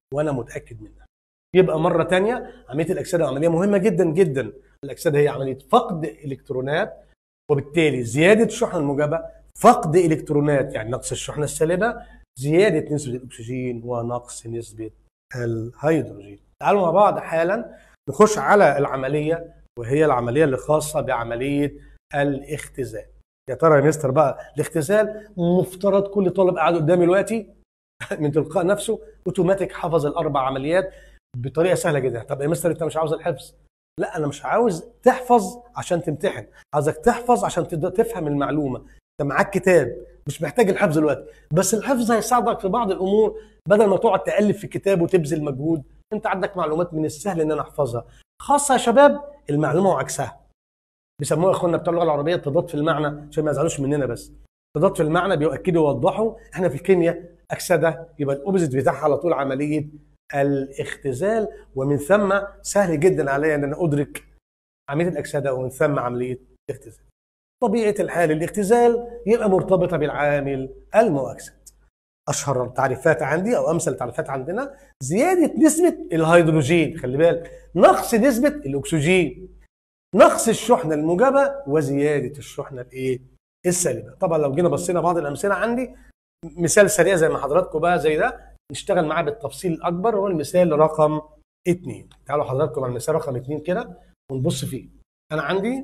وانا متاكد منها يبقى مره تانية عمليه الاكسده عمليه مهمه جدا جدا الاكسده هي عمليه فقد الكترونات وبالتالي زياده الشحنه الموجبه فقد الكترونات يعني نقص الشحنه السالبه زياده نسبه الاكسجين ونقص نسبه الهيدروجين تعالوا مع بعض حالا نخش على العمليه وهي العمليه اللي خاصه بعمليه الاختزال يا ترى يا مستر بقى الاختزال مفترض كل طالب قاعد قدامي دلوقتي من تلقاء نفسه اوتوماتيك حفظ الاربع عمليات بطريقه سهله جدا طب يا مستر انت مش عاوز الحفظ لا انا مش عاوز تحفظ عشان تمتحن عاوزك تحفظ عشان تبدا تفهم المعلومه انت معاك كتاب مش محتاج الحفظ دلوقتي بس الحفظ هيساعدك في بعض الامور بدل ما تقعد تالف في كتاب وتبذل مجهود انت عندك معلومات من السهل ان انا احفظها خاصه يا شباب المعلومه وعكسها بيسموها اخواننا بتوع اللغه العربيه تضاد في المعنى عشان ما يزعلوش مننا بس تضاد في المعنى بيؤكدوا ويوضحوا احنا في الكيمياء اكسده يبقى الاوبزيت بتاعها على طول عمليه الاختزال ومن ثم سهل جدا علي ان انا ادرك عمليه الاكسده ومن ثم عمليه الاختزال. طبيعه الحال الاختزال يبقى مرتبطه بالعامل المؤكسد. اشهر التعريفات عندي او امثل التعريفات عندنا زياده نسبه الهيدروجين خلي بالك نقص نسبه الاكسجين نقص الشحنه الموجبه وزياده الشحنه الايه السالبه طبعا لو جينا بصينا بعض الامثله عندي مثال سريع زي ما حضراتكم بقى زي ده نشتغل معاه بالتفصيل الاكبر هو المثال رقم اثنين تعالوا حضراتكم على المثال رقم اثنين كده ونبص فيه انا عندي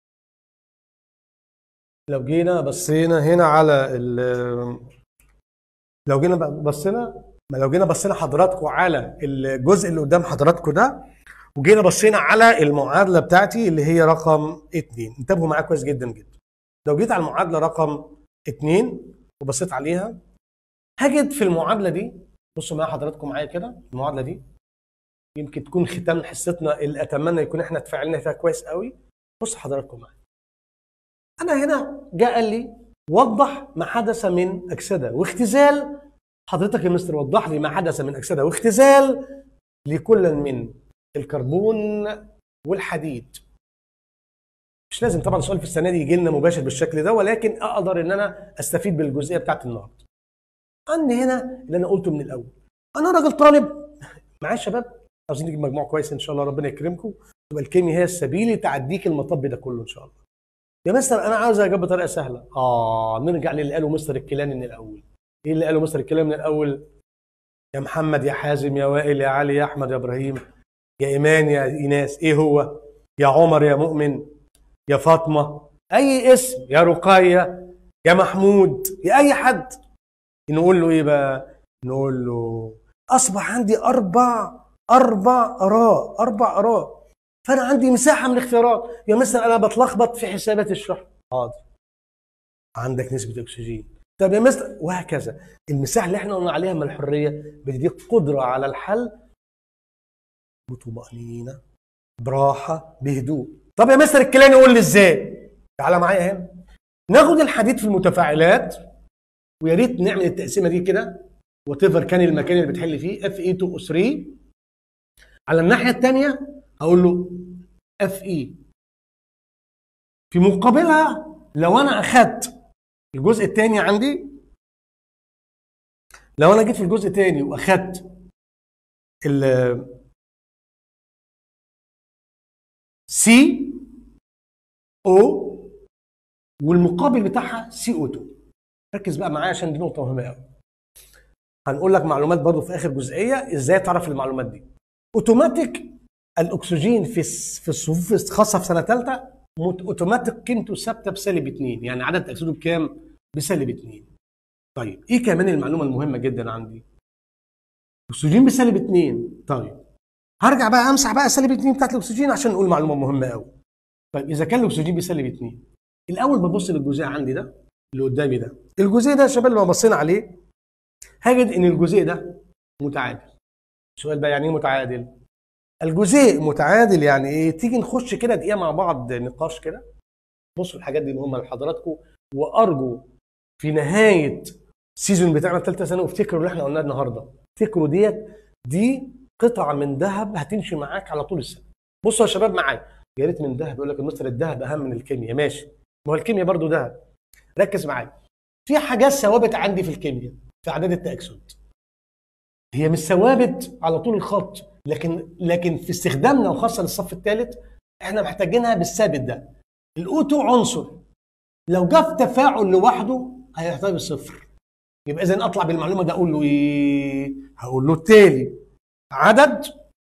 لو جينا بصينا هنا على لو جينا بصينا لو جينا بصينا حضراتكم على الجزء اللي قدام حضراتكم ده وجينا بصينا على المعادله بتاعتي اللي هي رقم اثنين انتبهوا معايا كويس جدا جدا لو جيت على المعادله رقم اثنين وبصيت عليها هجد في المعادله دي بصوا معايا حضراتكم معايا كده المعادله دي يمكن تكون ختام حصتنا اللي اتمنى يكون احنا اتفاعلنا فيها كويس قوي بصوا حضراتكم معايا انا هنا جاء قال لي وضح ما حدث من اكسده واختزال حضرتك يا مستر وضح لي ما حدث من اكسده واختزال لكل من الكربون والحديد مش لازم طبعا السؤال في السنه دي يجي لنا مباشر بالشكل ده ولكن اقدر ان انا استفيد بالجزئيه بتاعت النهارده عندي هنا اللي انا قلته من الاول انا راجل طالب معايا شباب عاوزين نجيب مجموع كويس ان شاء الله ربنا يكرمكم تبقى الكيمياء هي السبيل تعديك المطب ده كله ان شاء الله يا مستر انا عاوز اجيب بطريقه سهله اه نرجع للي قاله مستر الكيلاني من الاول ايه اللي قاله مستر الكيلاني من الاول يا محمد يا حازم يا وائل يا علي يا احمد يا ابراهيم يا ايمان يا ايناس ايه هو يا عمر يا مؤمن يا فاطمه اي اسم يا رقيه يا محمود يا اي حد نقول له ايه بقى نقول له اصبح عندي اربع اربع اراء اربع اراء فانا عندي مساحه من الاختيارات يا مثلا انا بتلخبط في حسابات الشحن حاضر عندك نسبه اكسجين طب يا مستر وهكذا المساحه اللي احنا قلنا عليها من الحريه بتديك قدره على الحل بطمأنينة براحة بهدوء طب يا مستر الكلاني قول لي ازاي تعالى معايا هنا ناخد الحديد في المتفاعلات ويا ريت نعمل التقسيمه دي كده وات كان المكان اللي بتحل فيه اف اي 2 او 3 على الناحيه الثانيه اقول له اف اي في مقابلها لو انا اخدت الجزء الثاني عندي لو انا جيت في الجزء الثاني واخدت ال سي او والمقابل بتاعها سي او 2 ركز بقى معايا عشان دي نقطه مهمه قوي هنقول لك معلومات برضو في اخر جزئيه ازاي تعرف المعلومات دي اوتوماتيك الاكسجين في في الصفوف الخاصه في سنه ثالثه اوتوماتيك قيمته ثابته بسالب 2 يعني عدد تاكسده بكام بسالب 2 طيب ايه كمان المعلومه المهمه جدا عندي اكسجين بسالب 2 طيب هرجع بقى امسح بقى سالب 2 بتاعت الاكسجين عشان نقول معلومه مهمه قوي طيب اذا كان الاكسجين بسالب 2 الاول ببص للجزيء عندي ده اللي قدامي ده الجزيء ده يا شباب لو بصينا عليه هجد ان الجزيء ده متعادل السؤال بقى يعني ايه متعادل الجزيء متعادل يعني ايه تيجي نخش كده دقيقه مع بعض نقاش كده بصوا الحاجات دي مهمه لحضراتكم وارجو في نهايه السيزون بتاعنا الثالثه سنه وافتكروا اللي احنا قلناه النهارده افتكروا ديت دي قطعه من ذهب هتمشي معاك على طول السنه بصوا يا شباب معايا يا ريت من ذهب يقول لك المستر الذهب اهم من الكيمياء ماشي ما هو الكيمياء برضو ذهب ركز معايا في حاجات ثوابت عندي في الكيمياء في اعداد التاكسد هي مش ثوابت على طول الخط لكن لكن في استخدامنا وخاصه للصف الثالث احنا محتاجينها بالثابت ده الاوتو عنصر لو جه في تفاعل لوحده هيحتوي بصفر يبقى اذا اطلع بالمعلومه ده اقول له ايه؟ هقول له التالي عدد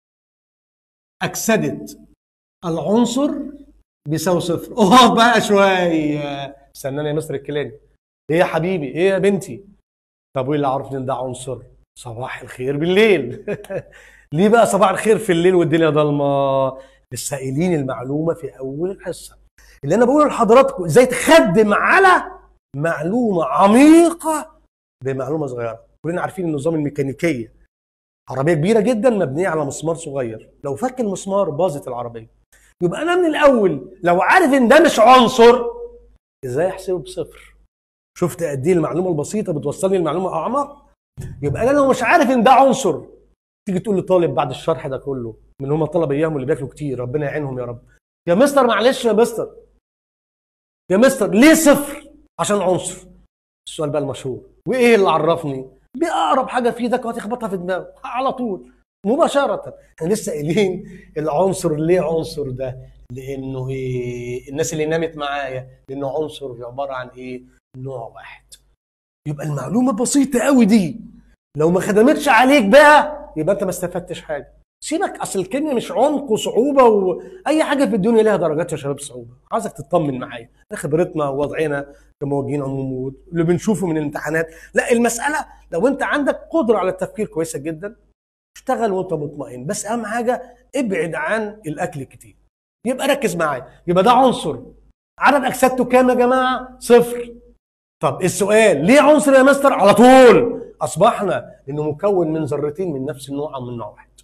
اكسده العنصر بيساوي صفر اقف بقى شويه استناني يا مستر الكلاني ايه يا حبيبي ايه يا بنتي طب وايه اللي عرفني ان ده عنصر صباح الخير بالليل ليه بقى صباح الخير في الليل والدنيا ضلمه لسه قايلين المعلومه في اول الحصه اللي انا بقوله لحضراتكم ازاي تخدم على معلومه عميقه بمعلومه صغيره كلنا عارفين النظام الميكانيكيه عربيه كبيره جدا مبنيه على مسمار صغير لو فك المسمار باظت العربيه يبقى انا من الاول لو عارف ان ده مش عنصر ازاي احسبه بصفر شفت قد ايه المعلومه البسيطه بتوصلني المعلومه اعمق يبقى انا لو مش عارف ان ده عنصر تيجي تقول لطالب بعد الشرح ده كله من هم طلبه اياهم اللي بياكلوا كتير ربنا يعينهم يا رب يا مستر معلش يا مستر يا مستر ليه صفر عشان عنصر السؤال بقى المشهور وايه اللي عرفني باقرب حاجه في ايدك وهتخبطها في دماغك على طول مباشره احنا لسه قايلين العنصر ليه عنصر ده لانه ايه الناس اللي نامت معايا لانه عنصر عباره عن ايه نوع واحد يبقى المعلومه بسيطه قوي دي لو ما خدمتش عليك بقى يبقى انت ما استفدتش حاجه سيبك اصل الكيمياء مش عمق وصعوبه واي حاجه في الدنيا لها درجات يا شباب صعوبه عايزك تطمن معايا ده خبرتنا ووضعنا كموجهين عموم اللي بنشوفه من الامتحانات لا المساله لو انت عندك قدره على التفكير كويسه جدا اشتغل وانت مطمئن بس اهم حاجه ابعد عن الاكل الكتير يبقى ركز معايا يبقى ده عنصر عدد اجسادته كام يا جماعه صفر طب السؤال ليه عنصر يا مستر على طول اصبحنا انه مكون من ذرتين من نفس النوع او من نوع واحد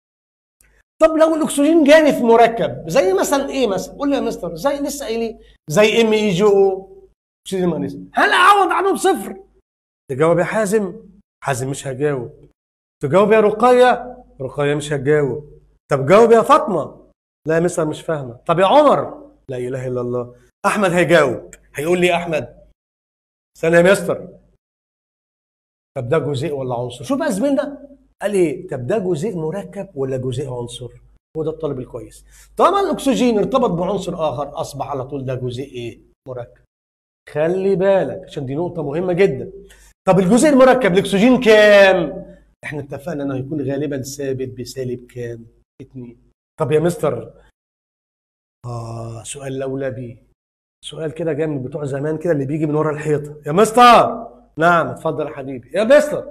طب لو الاكسجين جاني في مركب زي مثلا ايه مثلا قول لي يا مستر زي لسه قايلين زي ام اي جي او اكسجين المغنيسيوم هل اعوض عنهم صفر تجاوب يا حازم حازم مش هجاوب تجاوب يا رقيه رقيه مش هتجاوب طب جاوب يا فاطمه لا يا مستر مش فاهمه طب يا عمر لا اله الا الله احمد هيجاوب هيقول لي احمد استنى يا مستر طب ده جزيء ولا عنصر شوف بقى زميلنا قال ايه طب ده جزيء مركب ولا جزيء عنصر هو ده الطالب الكويس طالما الاكسجين ارتبط بعنصر اخر اصبح على طول ده جزيء ايه مركب خلي بالك عشان دي نقطه مهمه جدا طب الجزيء المركب الاكسجين كام احنا اتفقنا انه هيكون غالبا ثابت بسالب كام 2 طب يا مستر اه سؤال الاولى بيه سؤال كده جاي من بتوع زمان كده اللي بيجي من ورا الحيطه يا مستر نعم اتفضل يا حبيبي يا مستر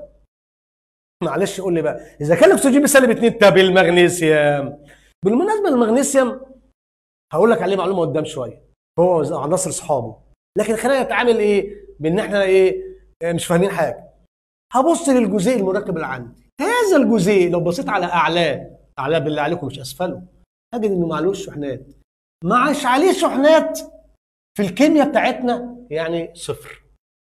معلش قول لي بقى اذا كان الاكسجين بسالب 2 طب المغنيسيوم بالمناسبه المغنيسيوم هقول لك عليه معلومه قدام شويه هو عناصر اصحابه لكن خلينا نتعامل ايه بان احنا ايه مش فاهمين حاجه هبص للجزيء المركب اللي عندي هذا الجزيء لو بصيت على اعلاه اعلاه بالله عليكم مش اسفله هجد انه معلوش شحنات معش عليه شحنات في الكيمياء بتاعتنا يعني صفر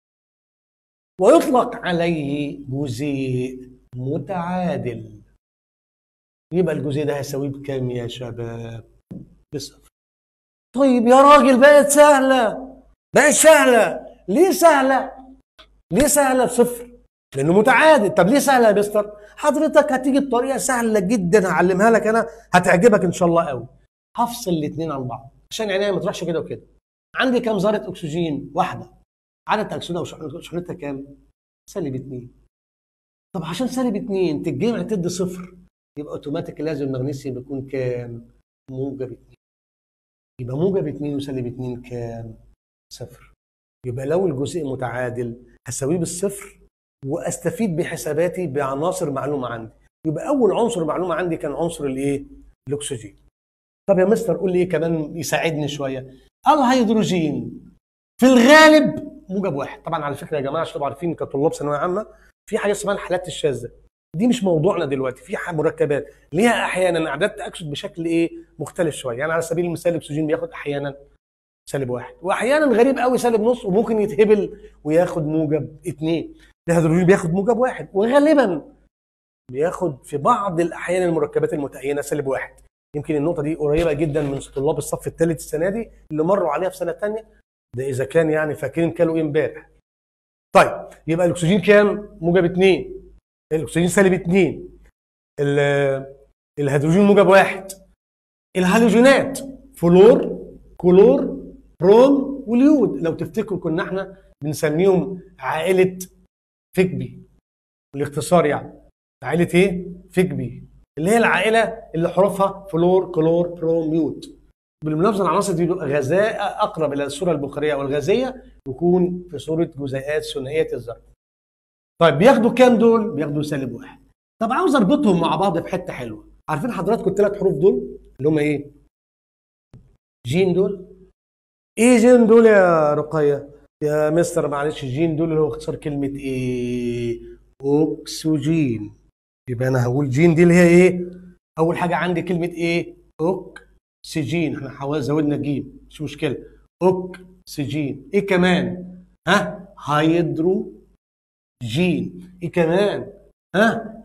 ويطلق عليه جزيء متعادل يبقى الجزيء ده هيساويه بكام يا شباب؟ بصفر طيب يا راجل بقت سهلة بقت سهلة ليه سهلة؟ ليه سهلة بصفر؟ لأنه متعادل طب ليه سهلة يا مستر؟ حضرتك هتيجي بطريقة سهلة جدا هعلمها لك أنا هتعجبك إن شاء الله قوي هفصل الاثنين عن بعض عشان عينيا ما تروحش كده وكده عندي كام ذرة أكسجين؟ واحدة عدد أكسدة وشحنتها كام؟ سالب 2 طب عشان سالب 2 تتجمع تدي صفر يبقى اوتوماتيك لازم المغنيسيوم يكون كام؟ موجب 2 يبقى موجب 2 وسالب 2 كام؟ صفر يبقى لو الجزيء متعادل هساويه بالصفر واستفيد بحساباتي بعناصر معلومه عندي يبقى اول عنصر معلومه عندي كان عنصر الايه؟ الاكسجين طب يا مستر قول لي ايه كمان يساعدني شويه الهيدروجين في الغالب موجب واحد طبعا على فكره يا جماعه عشان تبقوا عارفين كطلاب ثانويه عامه في حاجه اسمها الحالات الشاذه دي مش موضوعنا دلوقتي في مركبات ليها احيانا اعداد تاكسد بشكل ايه مختلف شويه يعني على سبيل المثال الاكسجين بياخد احيانا سالب واحد واحيانا غريب قوي سالب نص وممكن يتهبل وياخد موجب اثنين الهيدروجين بياخد موجب واحد وغالبا بياخد في بعض الاحيان المركبات المتأينه سالب واحد يمكن النقطه دي قريبه جدا من طلاب الصف الثالث السنه دي اللي مروا عليها في سنه ثانيه ده اذا كان يعني فاكرين كانوا ايه امبارح طيب يبقى الاكسجين كام موجب 2 الاكسجين سالب 2 الهيدروجين موجب واحد الهالوجينات فلور كلور بروم واليود لو تفتكروا كنا احنا بنسميهم عائله فيكبي الاختصار يعني عائله ايه؟ فيكبي اللي هي العائله اللي حروفها فلور كلور بروم يود بالمناسبه العناصر دي غذاء اقرب الى الصوره البخاريه او الغازيه يكون في صوره جزيئات ثنائيه الذره. طيب بياخدوا كام دول؟ بياخدوا سالب واحد. طب عاوز اربطهم مع بعض في حته حلوه. عارفين حضراتكم الثلاث حروف دول اللي هم ايه؟ جين دول؟ ايه جين دول يا رقيه؟ يا مستر معلش الجين دول اللي هو اختصار كلمه ايه؟ اكسجين. يبقى انا هقول جين دي اللي هي ايه؟ اول حاجه عندي كلمه ايه؟ اكسجين احنا حاول زودنا جيم مش مشكله اكسجين ايه كمان؟ ها؟ هيدروجين ايه كمان؟ ها؟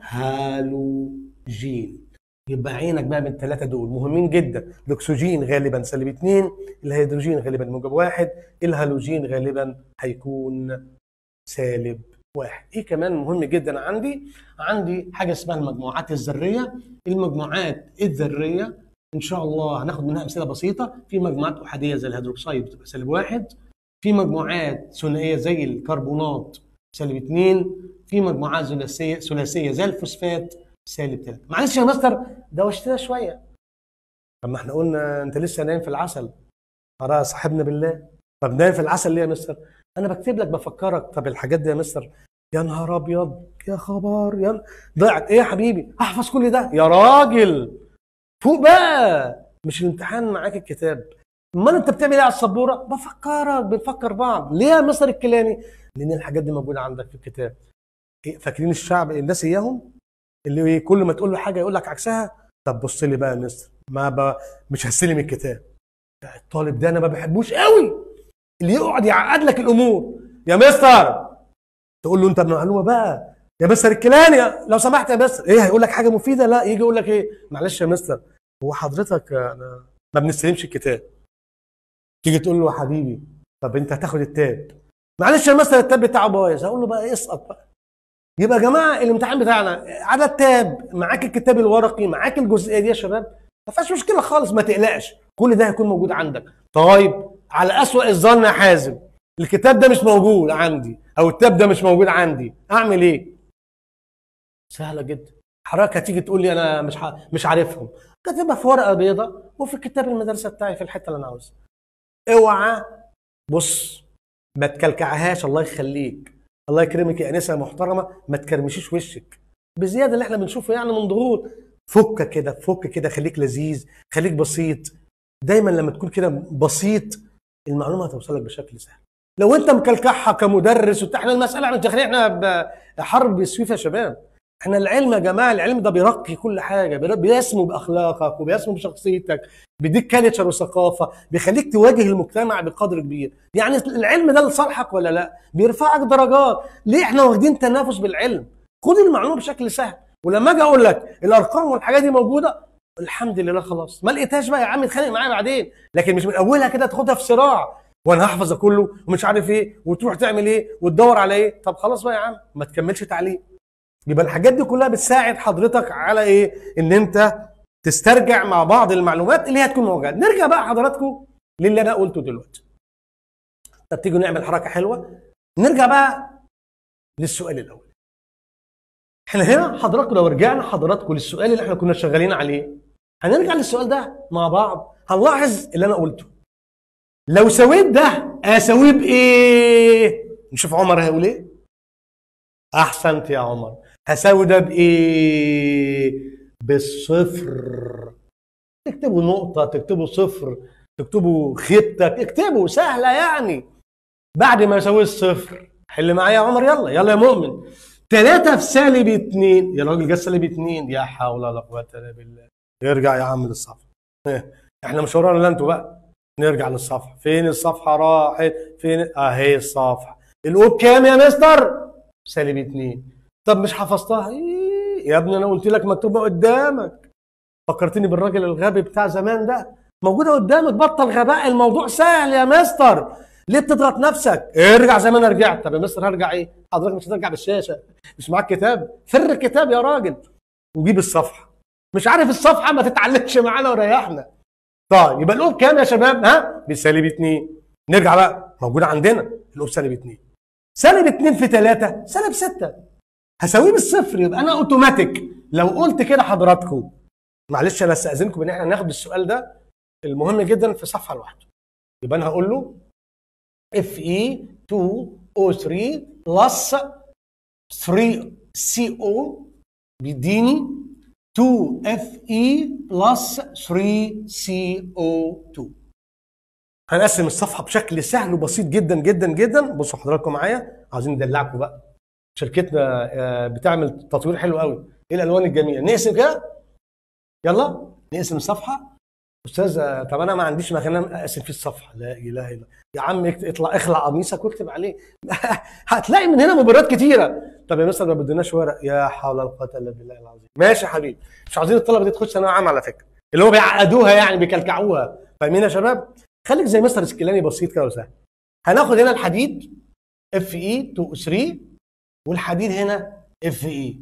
هالوجين يبقى عينك بقى من الثلاثه دول مهمين جدا الاكسجين غالبا سالب اثنين الهيدروجين غالبا موجب واحد الهالوجين غالبا هيكون سالب واحد ايه كمان مهم جدا عندي عندي حاجه اسمها المجموعات الذريه المجموعات الذريه ان شاء الله هناخد منها امثله بسيطه في مجموعات احاديه زي الهيدروكسيد بتبقى سالب واحد في مجموعات ثنائيه زي الكربونات سالب اثنين في مجموعات ثلاثيه ثلاثيه زي الفوسفات سالب ثلاثه معلش يا مستر دوشتنا شويه طب ما احنا قلنا انت لسه نايم في العسل ترى صاحبنا بالله طب نايم في العسل ليه يا مستر انا بكتب لك بفكرك طب الحاجات دي يا مستر يا نهار ابيض يا خبر يا ضيعت ايه يا حبيبي احفظ كل ده يا راجل فوق بقى مش الامتحان معاك الكتاب امال انت بتعمل ايه على السبوره بفكرك بنفكر بعض ليه يا مستر الكلاني لان الحاجات دي موجوده عندك في الكتاب إيه فاكرين الشعب الناس اياهم اللي إيه كل ما تقول له حاجه يقول لك عكسها طب بص لي بقى يا مستر ما ب... مش هستلم الكتاب الطالب ده انا ما بحبوش قوي اللي يقعد يعقد لك الامور يا مستر تقول له انت معلومه بقى يا مستر الكلاني لو سمحت يا مستر ايه هيقول لك حاجه مفيده لا يجي يقول لك ايه معلش يا مستر هو حضرتك انا ما بنستلمش الكتاب تيجي تقول له يا حبيبي طب انت هتاخد التاب معلش يا مستر التاب بتاعه بايظ هقول له بقى اسقط بقى يبقى يا جماعه الامتحان بتاعنا عدد تاب معاك الكتاب الورقي معاك الجزئيه دي يا شباب ما فيهاش مشكله خالص ما تقلقش كل ده هيكون موجود عندك طيب على اسوأ الظن يا حازم الكتاب ده مش موجود عندي او التاب ده مش موجود عندي اعمل ايه سهله جدا حضرتك هتيجي تقول لي انا مش ح... مش عارفهم كاتبها في ورقه بيضاء وفي كتاب المدرسه بتاعي في الحته اللي انا عاوزها اوعى بص ما تكلكعهاش الله يخليك الله يكرمك يا انسه محترمه ما تكرمشيش وشك بزياده اللي احنا بنشوفه يعني من ضغوط فك كده فك كده خليك لذيذ خليك بسيط دايما لما تكون كده بسيط المعلومه هتوصل لك بشكل سهل لو انت مكلكعها كمدرس وبتاع احنا المساله احنا داخلين احنا بحرب سويف يا شباب احنا العلم يا جماعه العلم ده بيرقي كل حاجه بيسمو باخلاقك وبيسمو بشخصيتك بيديك كالتشر وثقافه بيخليك تواجه المجتمع بقدر كبير يعني العلم ده لصالحك ولا لا بيرفعك درجات ليه احنا واخدين تنافس بالعلم خد المعلومه بشكل سهل ولما اجي اقول لك الارقام والحاجات دي موجوده الحمد لله خلاص ما لقيتهاش بقى يا عم اتخانق معايا بعدين لكن مش من اولها كده تاخدها في صراع وانا هحفظ كله ومش عارف ايه وتروح تعمل ايه وتدور على ايه طب خلاص بقى يا عم ما تكملش تعليم يبقى الحاجات دي كلها بتساعد حضرتك على ايه ان انت تسترجع مع بعض المعلومات اللي هتكون موجوده نرجع بقى حضراتكم للي انا قلته دلوقتي طب تيجوا نعمل حركه حلوه نرجع بقى للسؤال الاول احنا هنا حضراتكم لو رجعنا حضراتكم للسؤال اللي احنا كنا شغالين عليه هنرجع للسؤال ده مع بعض هنلاحظ اللي انا قلته لو سويت ده اسويه بايه نشوف عمر هيقول ايه احسنت يا عمر هساوي ده بايه بالصفر تكتبوا نقطة تكتبوا صفر تكتبوا خطة اكتبوا سهلة يعني بعد ما يساوي الصفر حل معايا يا عمر يلا يلا يا مؤمن 3 في سالب 2 يا راجل جه سالب 2 يا حول ولا قوة الا بالله ارجع يا عم للصفحة احنا مش ورانا الا انتوا بقى نرجع للصفحة فين الصفحة راحت فين اهي الصفحة الأوب كام يا مستر سالب 2 طب مش حفظتها إيه يا ابني انا قلت لك مكتوبه قدامك فكرتني بالراجل الغبي بتاع زمان ده موجوده قدامك بطل غباء الموضوع سهل يا مستر ليه بتضغط نفسك ارجع زي ما انا رجعت طب يا مستر هرجع ايه حضرتك مش هترجع بالشاشه مش معاك كتاب فر الكتاب يا راجل وجيب الصفحه مش عارف الصفحه ما تتعلقش معانا وريحنا طيب يبقى الأوب كام يا شباب ها بسالب 2 نرجع بقى موجود عندنا الأوب سالب 2 سالب 2 في 3 سالب 6 هساويه بالصفر يبقى انا اوتوماتيك لو قلت كده حضراتكم معلش انا استاذنكم ان احنا ناخد السؤال ده المهم جدا في صفحه لوحده يبقى انا هقول له اف اي 2 او 3 بلس 3 سي او بيديني 2 اف اي بلس 3 سي او 2 هنقسم الصفحه بشكل سهل وبسيط جدا جدا جدا بصوا حضراتكم معايا عايزين ندلعكم بقى شركتنا آه، بتعمل تطوير حلو قوي ايه الالوان الجميله نقسم كده يلا نقسم الصفحه استاذ آه، طب انا ما عنديش مكان اقسم فيه الصفحه لا اله الا الله يا عم اكت- اطلع اخلع قميصك واكتب عليه هتلاقي من هنا مبررات كتيره طب يا مستر ما بدناش ورق يا حول ولا قوه الا بالله العظيم ماشي يا حبيبي مش عاوزين الطلبه دي تخش ثانويه عامه على فكره اللي هو بيعقدوها يعني بيكلكعوها فاهمين يا شباب خليك زي مستر اسكيلاني بسيط كده وسهل هناخد هنا الحديد اف اي 2 3 والحديد هنا اف اي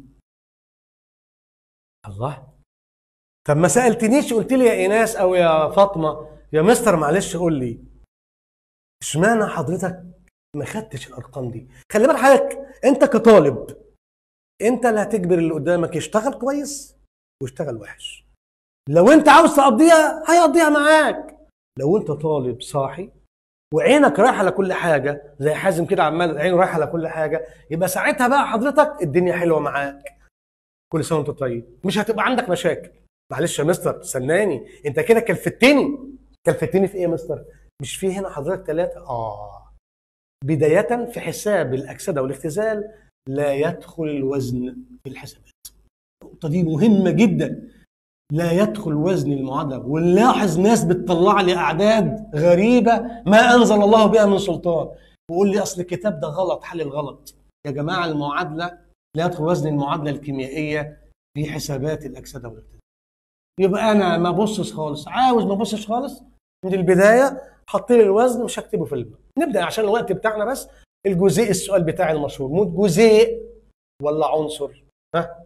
الله طب ما سالتنيش قلت لي يا ايناس او يا فاطمه يا مستر معلش قول لي اشمعنى حضرتك ما خدتش الارقام دي خلي بالك حضرتك انت كطالب انت اللي هتجبر اللي قدامك يشتغل كويس ويشتغل وحش لو انت عاوز تقضيها هيقضيها معاك لو انت طالب صاحي وعينك رايحه على كل حاجه زي حازم كده عمال عينه رايحه على كل حاجه يبقى ساعتها بقى حضرتك الدنيا حلوه معاك كل سنه وانت طيب مش هتبقى عندك مشاكل معلش يا مستر استناني انت كده كلفتني كلفتني في ايه يا مستر مش في هنا حضرتك ثلاثه اه بدايه في حساب الاكسده والاختزال لا يدخل الوزن في الحسابات النقطه دي مهمه جدا لا يدخل وزن المعادله ونلاحظ ناس بتطلع لي اعداد غريبه ما انزل الله بها من سلطان ويقول لي اصل الكتاب ده غلط حلل غلط يا جماعه المعادله لا يدخل وزن المعادله الكيميائيه في حسابات الاكسده والاختزال يبقى انا ما ابصش خالص عاوز ما ابصش خالص من البدايه حط لي الوزن مش هكتبه في الماء نبدا عشان الوقت بتاعنا بس الجزيء السؤال بتاعي المشهور مود جزيء ولا عنصر ها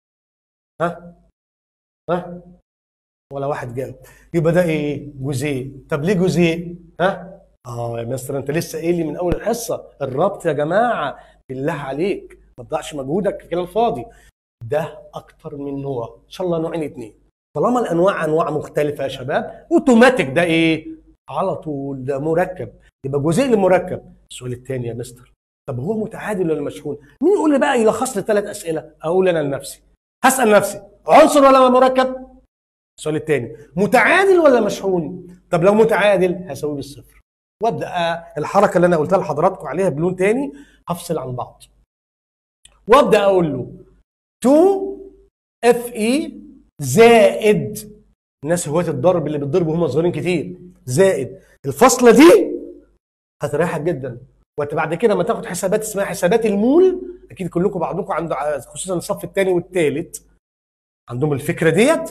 ها ها ولا واحد جاوب يبقى ده ايه جزيء طب ليه جزيء ها اه يا مستر انت لسه قايل لي من اول الحصه الربط يا جماعه بالله عليك ما تضيعش مجهودك في كلام فاضي ده اكتر من نوع ان شاء الله نوعين اتنين طالما الانواع انواع مختلفه يا شباب اوتوماتيك ده ايه على طول ده مركب يبقى جزيء لمركب السؤال الثاني يا مستر طب هو متعادل ولا مشحون مين يقول لي بقى يلخص لي ثلاث اسئله اقول انا لنفسي هسال نفسي عنصر ولا مركب السؤال الثاني متعادل ولا مشحون طب لو متعادل هساويه بالصفر وابدا الحركه اللي انا قلتها لحضراتكم عليها بلون تاني هفصل عن بعض وابدا اقول له 2 اف اي زائد الناس هواة الضرب اللي بتضربوا هم صغيرين كتير زائد الفصله دي هتريحك جدا وانت بعد كده ما تاخد حسابات اسمها حسابات المول اكيد كلكم بعضكم عنده خصوصا الصف الثاني والثالث عندهم الفكره ديت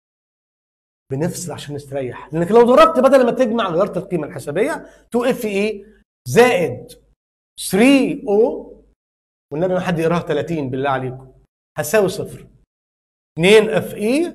بنفصل عشان نستريح لانك لو ضربت بدل ما تجمع غيرت القيمه الحسابيه 2 اف اي زائد 3 او والنبي ما حد يقراها 30 بالله عليكم هتساوي صفر 2 اف اي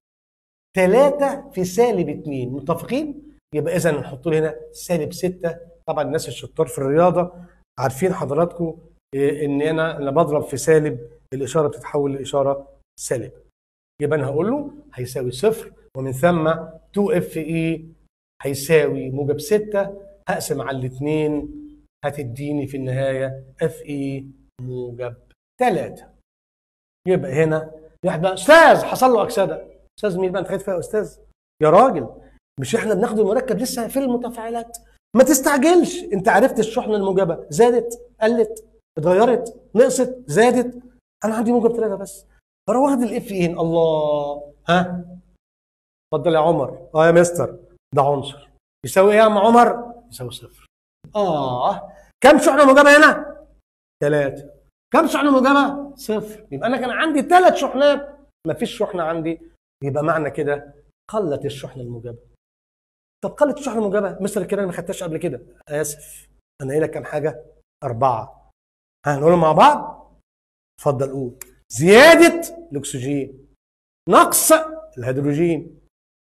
3 في سالب 2 متفقين؟ يبقى اذا نحط له هنا سالب 6 طبعا الناس الشطار في الرياضه عارفين حضراتكم إيه ان انا لما بضرب في سالب الاشاره بتتحول لاشاره سالب يبقى انا هقول له هيساوي صفر ومن ثم 2 اف اي هيساوي موجب 6 هقسم على الاثنين هتديني في النهايه اف اي موجب 3 يبقى هنا واحد بقى استاذ حصل له اكسده استاذ مين بقى انت خايف فيها يا استاذ يا راجل مش احنا بناخد المركب لسه في المتفاعلات ما تستعجلش انت عرفت الشحنه الموجبه زادت قلت اتغيرت نقصت زادت انا عندي موجب ثلاثه بس فاروح واخد الاف ان الله ها اتفضل يا عمر اه يا مستر ده عنصر يساوي ايه يا عم عمر يساوي صفر اه كم شحنه موجبه هنا ثلاثه كم شحنه موجبه صفر يبقى انا كان عندي ثلاث شحنات ما فيش شحنه عندي يبقى معنى كده قلت الشحنه الموجبه طب قالت الشحنه الموجبه مستر الكلام ما خدتهاش قبل كده اسف انا قايل لك كام حاجه اربعه هنقولهم مع بعض اتفضل قول زياده الاكسجين نقص الهيدروجين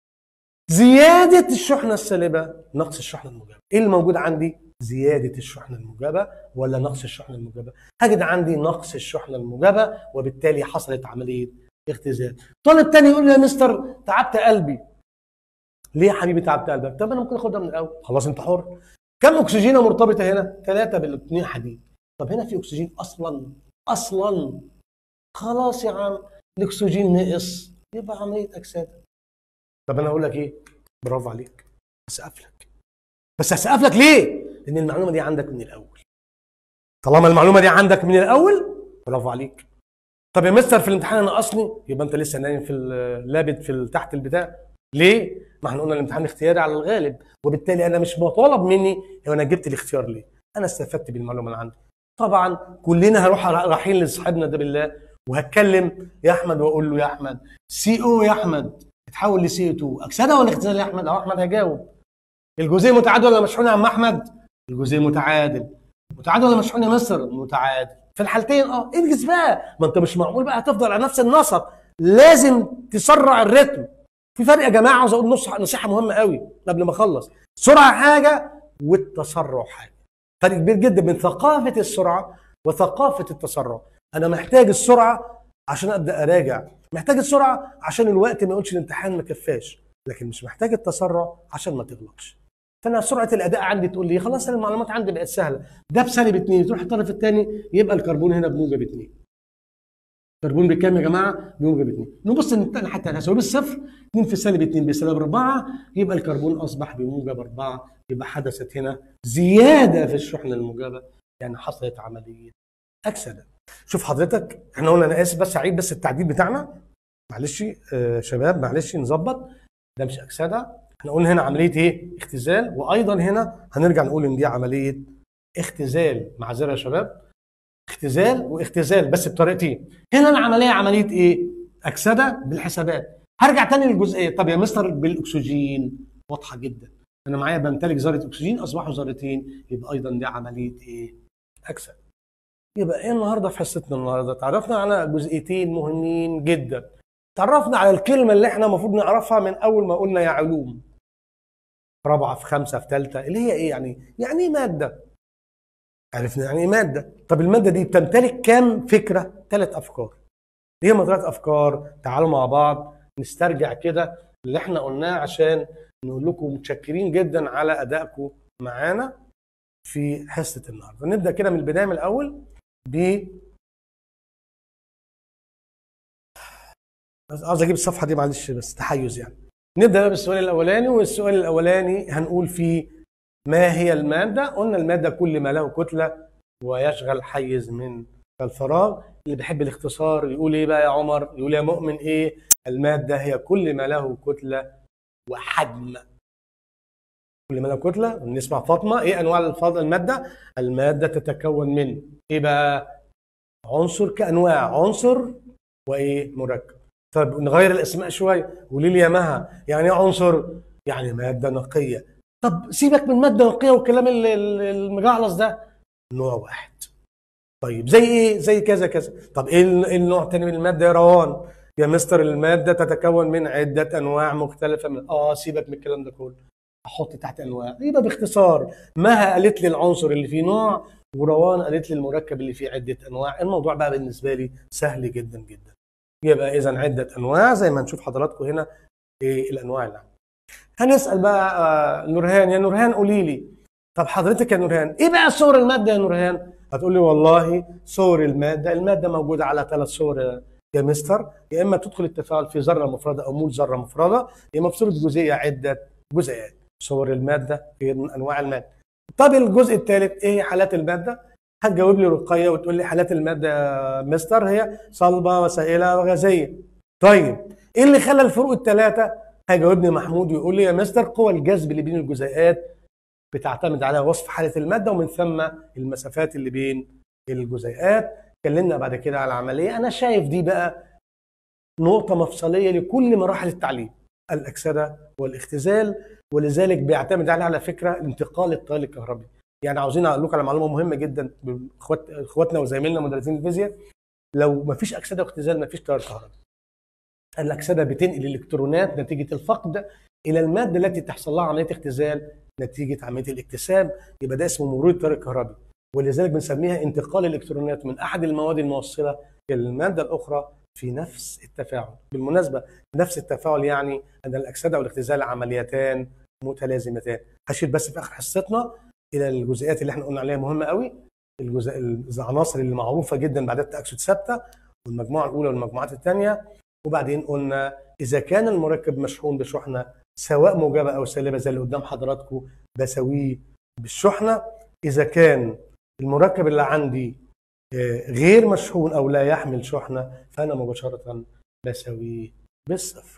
زياده الشحنه السالبه نقص الشحنه الموجبه ايه اللي موجود عندي زياده الشحنه الموجبه ولا نقص الشحنه الموجبه هجد عندي نقص الشحنه الموجبه وبالتالي حصلت عمليه اختزال طالب تاني يقول لي يا مستر تعبت قلبي ليه يا حبيبي تعبت قلبك طب انا ممكن اخدها من الاول خلاص انت حر كم اكسجينه مرتبطه هنا ثلاثه بالاثنين حديد طب هنا في اكسجين اصلا اصلا خلاص يا عم الاكسجين نقص يبقى عمليه اكسده طب انا اقول لك ايه برافو عليك اسقف لك بس اسقف لك ليه لان المعلومه دي عندك من الاول طالما المعلومه دي عندك من الاول برافو عليك طب يا مستر في الامتحان انا اصلي يبقى انت لسه نايم في لابد في تحت البتاع ليه ما احنا قلنا الامتحان اختياري على الغالب وبالتالي انا مش مطالب مني هو انا جبت الاختيار ليه انا استفدت بالمعلومه اللي عندي طبعا كلنا هنروح رايحين لصاحبنا ده بالله وهتكلم يا احمد واقول له يا احمد سي او يا احمد اتحول لسي 2 اكسده ولا اختزال يا احمد اهو احمد هيجاوب الجزيء متعادل ولا مشحون يا عم احمد الجزيء متعادل متعادل ولا مشحون يا مصر متعادل في الحالتين اه انجز بقى ما انت مش معقول بقى هتفضل على نفس النسق لازم تسرع الريتم في فرق يا جماعه عاوز اقول نص نصيحه مهمه قوي قبل ما اخلص سرعه حاجه والتسرع حاجه فرق كبير جدا بين ثقافه السرعه وثقافه التسرع انا محتاج السرعه عشان ابدا اراجع محتاج السرعه عشان الوقت ما يقولش الامتحان ما كفاش لكن مش محتاج التسرع عشان ما تغلطش فانا سرعه الاداء عندي تقول لي خلاص المعلومات عندي بقت سهله ده بسالب 2 تروح الطرف الثاني يبقى الكربون هنا بموجب 2 الكربون بكام يا جماعه؟ بموجب 2 نبص حتى هساوي بالصفر 2 في سالب 2 بسالب 4 يبقى الكربون اصبح بموجب 4 يبقى حدثت هنا زياده في الشحنه الموجبه يعني حصلت عمليه اكسده شوف حضرتك احنا قلنا انا اسف بس اعيد بس التعديل بتاعنا معلش آه شباب معلش نظبط ده مش اكسده احنا قلنا هنا عمليه ايه؟ اختزال وايضا هنا هنرجع نقول ان دي عمليه اختزال معذره يا شباب اختزال واختزال بس بطريقتين هنا العمليه عمليه ايه؟ اكسده بالحسابات هرجع تاني للجزئيه طب يا مستر بالاكسجين واضحه جدا انا معايا بمتلك ذره اكسجين اصبحوا ذرتين يبقى ايضا دي عمليه ايه؟ اكسده يبقى ايه النهارده في حصتنا النهارده؟ تعرفنا على جزئيتين مهمين جدا. تعرفنا على الكلمه اللي احنا المفروض نعرفها من اول ما قلنا يا علوم. رابعه في خمسه في ثالثه اللي هي ايه يعني؟ يعني ايه ماده؟ عرفنا يعني ايه ماده؟ طب الماده دي بتمتلك كام فكره؟ ثلاث افكار. ايه هم ثلاث افكار؟ تعالوا مع بعض نسترجع كده اللي احنا قلناه عشان نقول لكم متشكرين جدا على ادائكم معانا في حصه النهارده. نبدا كده من البدايه من الاول ب بس عاوز اجيب الصفحه دي معلش بس تحيز يعني نبدا بقى بالسؤال الاولاني والسؤال الاولاني هنقول فيه ما هي الماده قلنا الماده كل ما له كتله ويشغل حيز من الفراغ اللي بيحب الاختصار يقول ايه بقى يا عمر يقول يا مؤمن ايه الماده هي كل ما له كتله وحجم كل ما له كتله نسمع فاطمه ايه انواع الفضل الماده الماده تتكون من ايه بقى عنصر كانواع عنصر وايه مركب طب نغير الاسماء شويه قولي لي يا مها يعني ايه عنصر يعني ماده نقيه طب سيبك من ماده نقيه والكلام المجعلص ده نوع واحد طيب زي ايه زي كذا كذا طب ايه النوع الثاني من الماده يا روان يا مستر الماده تتكون من عده انواع مختلفه من اه سيبك من الكلام ده كله احط تحت انواع يبقى باختصار مها قالت لي العنصر اللي فيه نوع وروان قالت لي المركب اللي فيه عده انواع الموضوع بقى بالنسبه لي سهل جدا جدا يبقى اذا عده انواع زي ما نشوف حضراتكم هنا ايه الانواع اللي عندي هنسال بقى آه نورهان يا نورهان قولي لي طب حضرتك يا نورهان ايه بقى صور الماده يا نورهان هتقول لي والله صور الماده الماده موجوده على ثلاث صور يا مستر يا اما تدخل التفاعل في ذره مفرده او مول ذره مفرده يا اما في صوره جزيئه عده جزيئات صور الماده في انواع الماده طب الجزء الثالث ايه حالات الماده هتجاوب لي رقيه وتقول لي حالات الماده يا مستر هي صلبه وسائله وغازيه طيب ايه اللي خلى الفروق الثلاثه هيجاوبني محمود ويقول لي يا مستر قوى الجذب اللي بين الجزيئات بتعتمد على وصف حاله الماده ومن ثم المسافات اللي بين الجزيئات اتكلمنا بعد كده على العمليه انا شايف دي بقى نقطه مفصليه لكل مراحل التعليم الاكسده والاختزال ولذلك بيعتمد عليه على فكره انتقال التيار الكهربي يعني عاوزين اقول لكم على معلومه مهمه جدا اخوات اخواتنا وزمايلنا مدرسين الفيزياء لو ما فيش اكسده واختزال ما فيش تيار كهربي الاكسده بتنقل الالكترونات نتيجه الفقد الى الماده التي تحصل لها عمليه اختزال نتيجه عمليه الاكتساب يبقى ده اسمه مرور التيار الكهربي ولذلك بنسميها انتقال الالكترونات من احد المواد الموصله الى الماده الاخرى في نفس التفاعل بالمناسبه نفس التفاعل يعني ان الاكسده والاختزال عمليتان متلازمتان هشير بس في اخر حصتنا الى الجزئيات اللي احنا قلنا عليها مهمه قوي الجزء العناصر اللي معروفه جدا بعد التاكسد ثابته والمجموعه الاولى والمجموعات الثانيه وبعدين قلنا اذا كان المركب مشحون بشحنه سواء موجبه او سالبه زي اللي قدام حضراتكم بسويه بالشحنه اذا كان المركب اللي عندي غير مشحون او لا يحمل شحنه فانا مباشره بسويه بالصفر.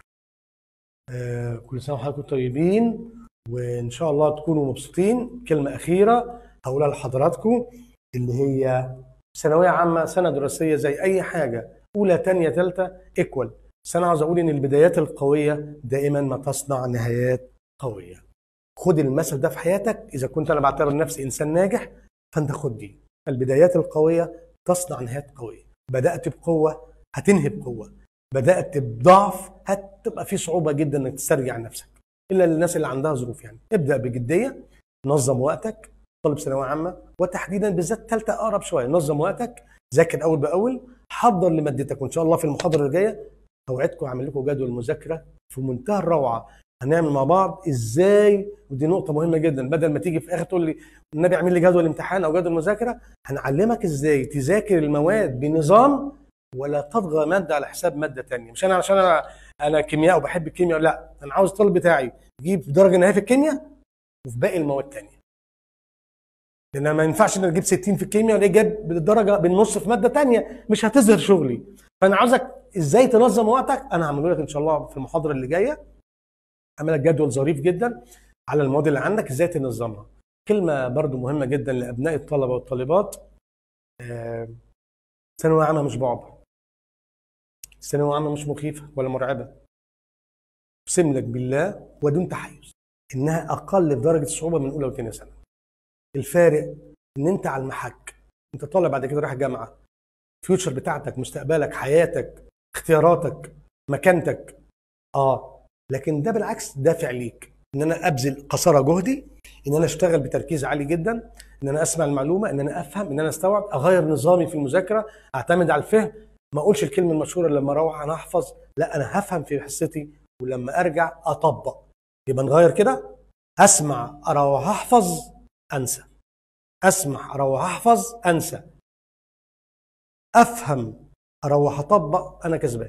كل سنه وحضراتكم طيبين وان شاء الله تكونوا مبسوطين كلمه اخيره هقولها لحضراتكم اللي هي ثانويه عامه سنه دراسيه زي اي حاجه اولى ثانيه ثالثه ايكوال بس انا عاوز اقول ان البدايات القويه دائما ما تصنع نهايات قويه خد المثل ده في حياتك اذا كنت انا بعتبر نفسي انسان ناجح فانت خد دي البدايات القويه تصنع نهايات قويه بدات بقوه هتنهي بقوه بدات بضعف هتبقى في صعوبه جدا انك تسترجع نفسك الا للناس اللي عندها ظروف يعني ابدا بجديه نظم وقتك طالب ثانويه عامه وتحديدا بالذات ثالثه اقرب شويه نظم وقتك ذاكر اول باول حضر لمادتك وان شاء الله في المحاضره الجايه اوعدكم اعمل لكم جدول مذاكره في منتهى الروعه هنعمل مع بعض ازاي ودي نقطه مهمه جدا بدل ما تيجي في الاخر تقول لي النبي اعمل لي جدول امتحان او جدول مذاكره هنعلمك ازاي تذاكر المواد بنظام ولا تطغى ماده على حساب ماده ثانيه مش انا عشان انا انا كيمياء وبحب الكيمياء لا انا عاوز الطالب بتاعي يجيب درجه نهائيه في الكيمياء وفي باقي المواد الثانيه لان ما ينفعش ان اجيب 60 في الكيمياء والاقي جاب بالدرجه بالنص في ماده ثانيه مش هتظهر شغلي فانا عاوزك ازاي تنظم وقتك انا هعمله لك ان شاء الله في المحاضره اللي جايه اعمل لك جدول ظريف جدا على المواد اللي عندك ازاي تنظمها كلمه برضو مهمه جدا لابناء الطلبه والطالبات ثانويه عامه مش بعبع الثانويه عامه مش مخيفه ولا مرعبه اقسم لك بالله ودون تحيز انها اقل في درجه الصعوبه من اولى وثانيه ثانوي الفارق ان انت على المحك انت طالع بعد كده رايح جامعه الفيوتشر بتاعتك مستقبلك حياتك اختياراتك مكانتك اه لكن ده بالعكس دافع ليك ان انا ابذل قصارى جهدي ان انا اشتغل بتركيز عالي جدا ان انا اسمع المعلومه ان انا افهم ان انا استوعب اغير نظامي في المذاكره اعتمد على الفهم ما اقولش الكلمه المشهوره لما اروح انا احفظ لا انا هفهم في حصتي ولما ارجع اطبق يبقى نغير كده اسمع اروح احفظ انسى اسمع اروح احفظ انسى افهم اروح اطبق انا كسبان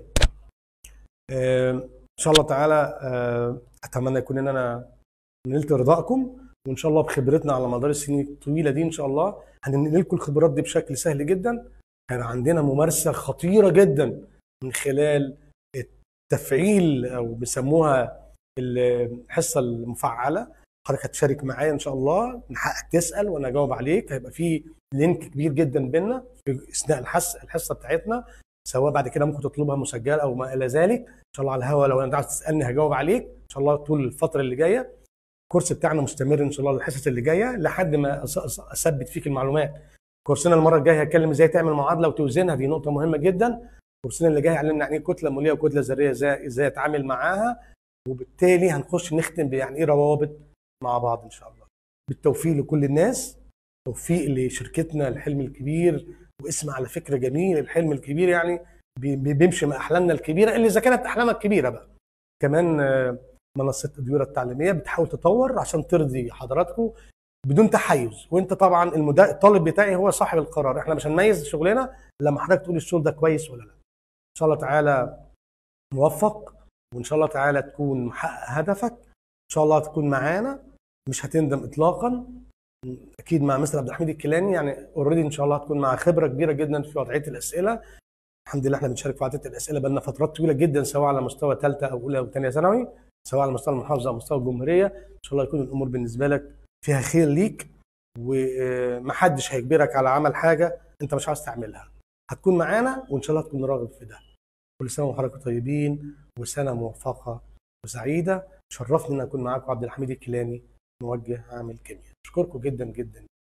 ان شاء الله تعالى اتمنى يكون ان انا نلت رضاكم وان شاء الله بخبرتنا على مدار السنين الطويله دي ان شاء الله هننقل لكم الخبرات دي بشكل سهل جدا كان عندنا ممارسه خطيره جدا من خلال التفعيل او بيسموها الحصه المفعله حضرتك هتشارك معايا ان شاء الله من حقك تسال وانا اجاوب عليك هيبقى في لينك كبير جدا بينا في اثناء الحصه الحصه بتاعتنا سواء بعد كده ممكن تطلبها مسجله او ما الى ذلك ان شاء الله على الهواء لو انت عايز تسالني هجاوب عليك ان شاء الله طول الفتره اللي جايه الكورس بتاعنا مستمر ان شاء الله الحصص اللي جايه لحد ما اثبت فيك المعلومات كورسنا المره الجايه هتكلم ازاي تعمل معادله وتوزنها دي نقطه مهمه جدا كورسنا اللي جاي علمنا يعني ايه كتله موليه وكتله ذريه ازاي ازاي اتعامل معاها وبالتالي هنخش نختم بيعني ايه روابط مع بعض ان شاء الله بالتوفيق لكل الناس توفيق لشركتنا الحلم الكبير واسم على فكره جميل الحلم الكبير يعني بيمشي مع احلامنا الكبيره اللي اذا كانت احلامك كبيره بقى كمان منصه ادويره التعليميه بتحاول تطور عشان ترضي حضراتكم بدون تحيز وانت طبعا المدا... الطالب بتاعي هو صاحب القرار احنا مش هنميز شغلنا لما حضرتك تقول الشغل ده كويس ولا لا ان شاء الله تعالى موفق وان شاء الله تعالى تكون محقق هدفك ان شاء الله تكون معانا مش هتندم اطلاقا اكيد مع مستر عبد الحميد الكيلاني يعني اوريدي ان شاء الله هتكون مع خبره كبيره جدا في وضعيه الاسئله الحمد لله احنا بنشارك في وضعيه الاسئله بقالنا فترات طويله جدا سواء على مستوى ثالثه او اولى او ثانيه ثانوي سواء على مستوى المحافظه او مستوى الجمهوريه ان شاء الله يكون الامور بالنسبه لك فيها خير ليك ومحدش هيجبرك على عمل حاجه انت مش عاوز تعملها هتكون معانا وان شاء الله تكون راغب في ده كل سنه وحضراتكم طيبين وسنه موفقه وسعيده شرفني ان اكون معاكم عبد الحميد الكيلاني موجه عام الكيمياء اشكركم جدا جدا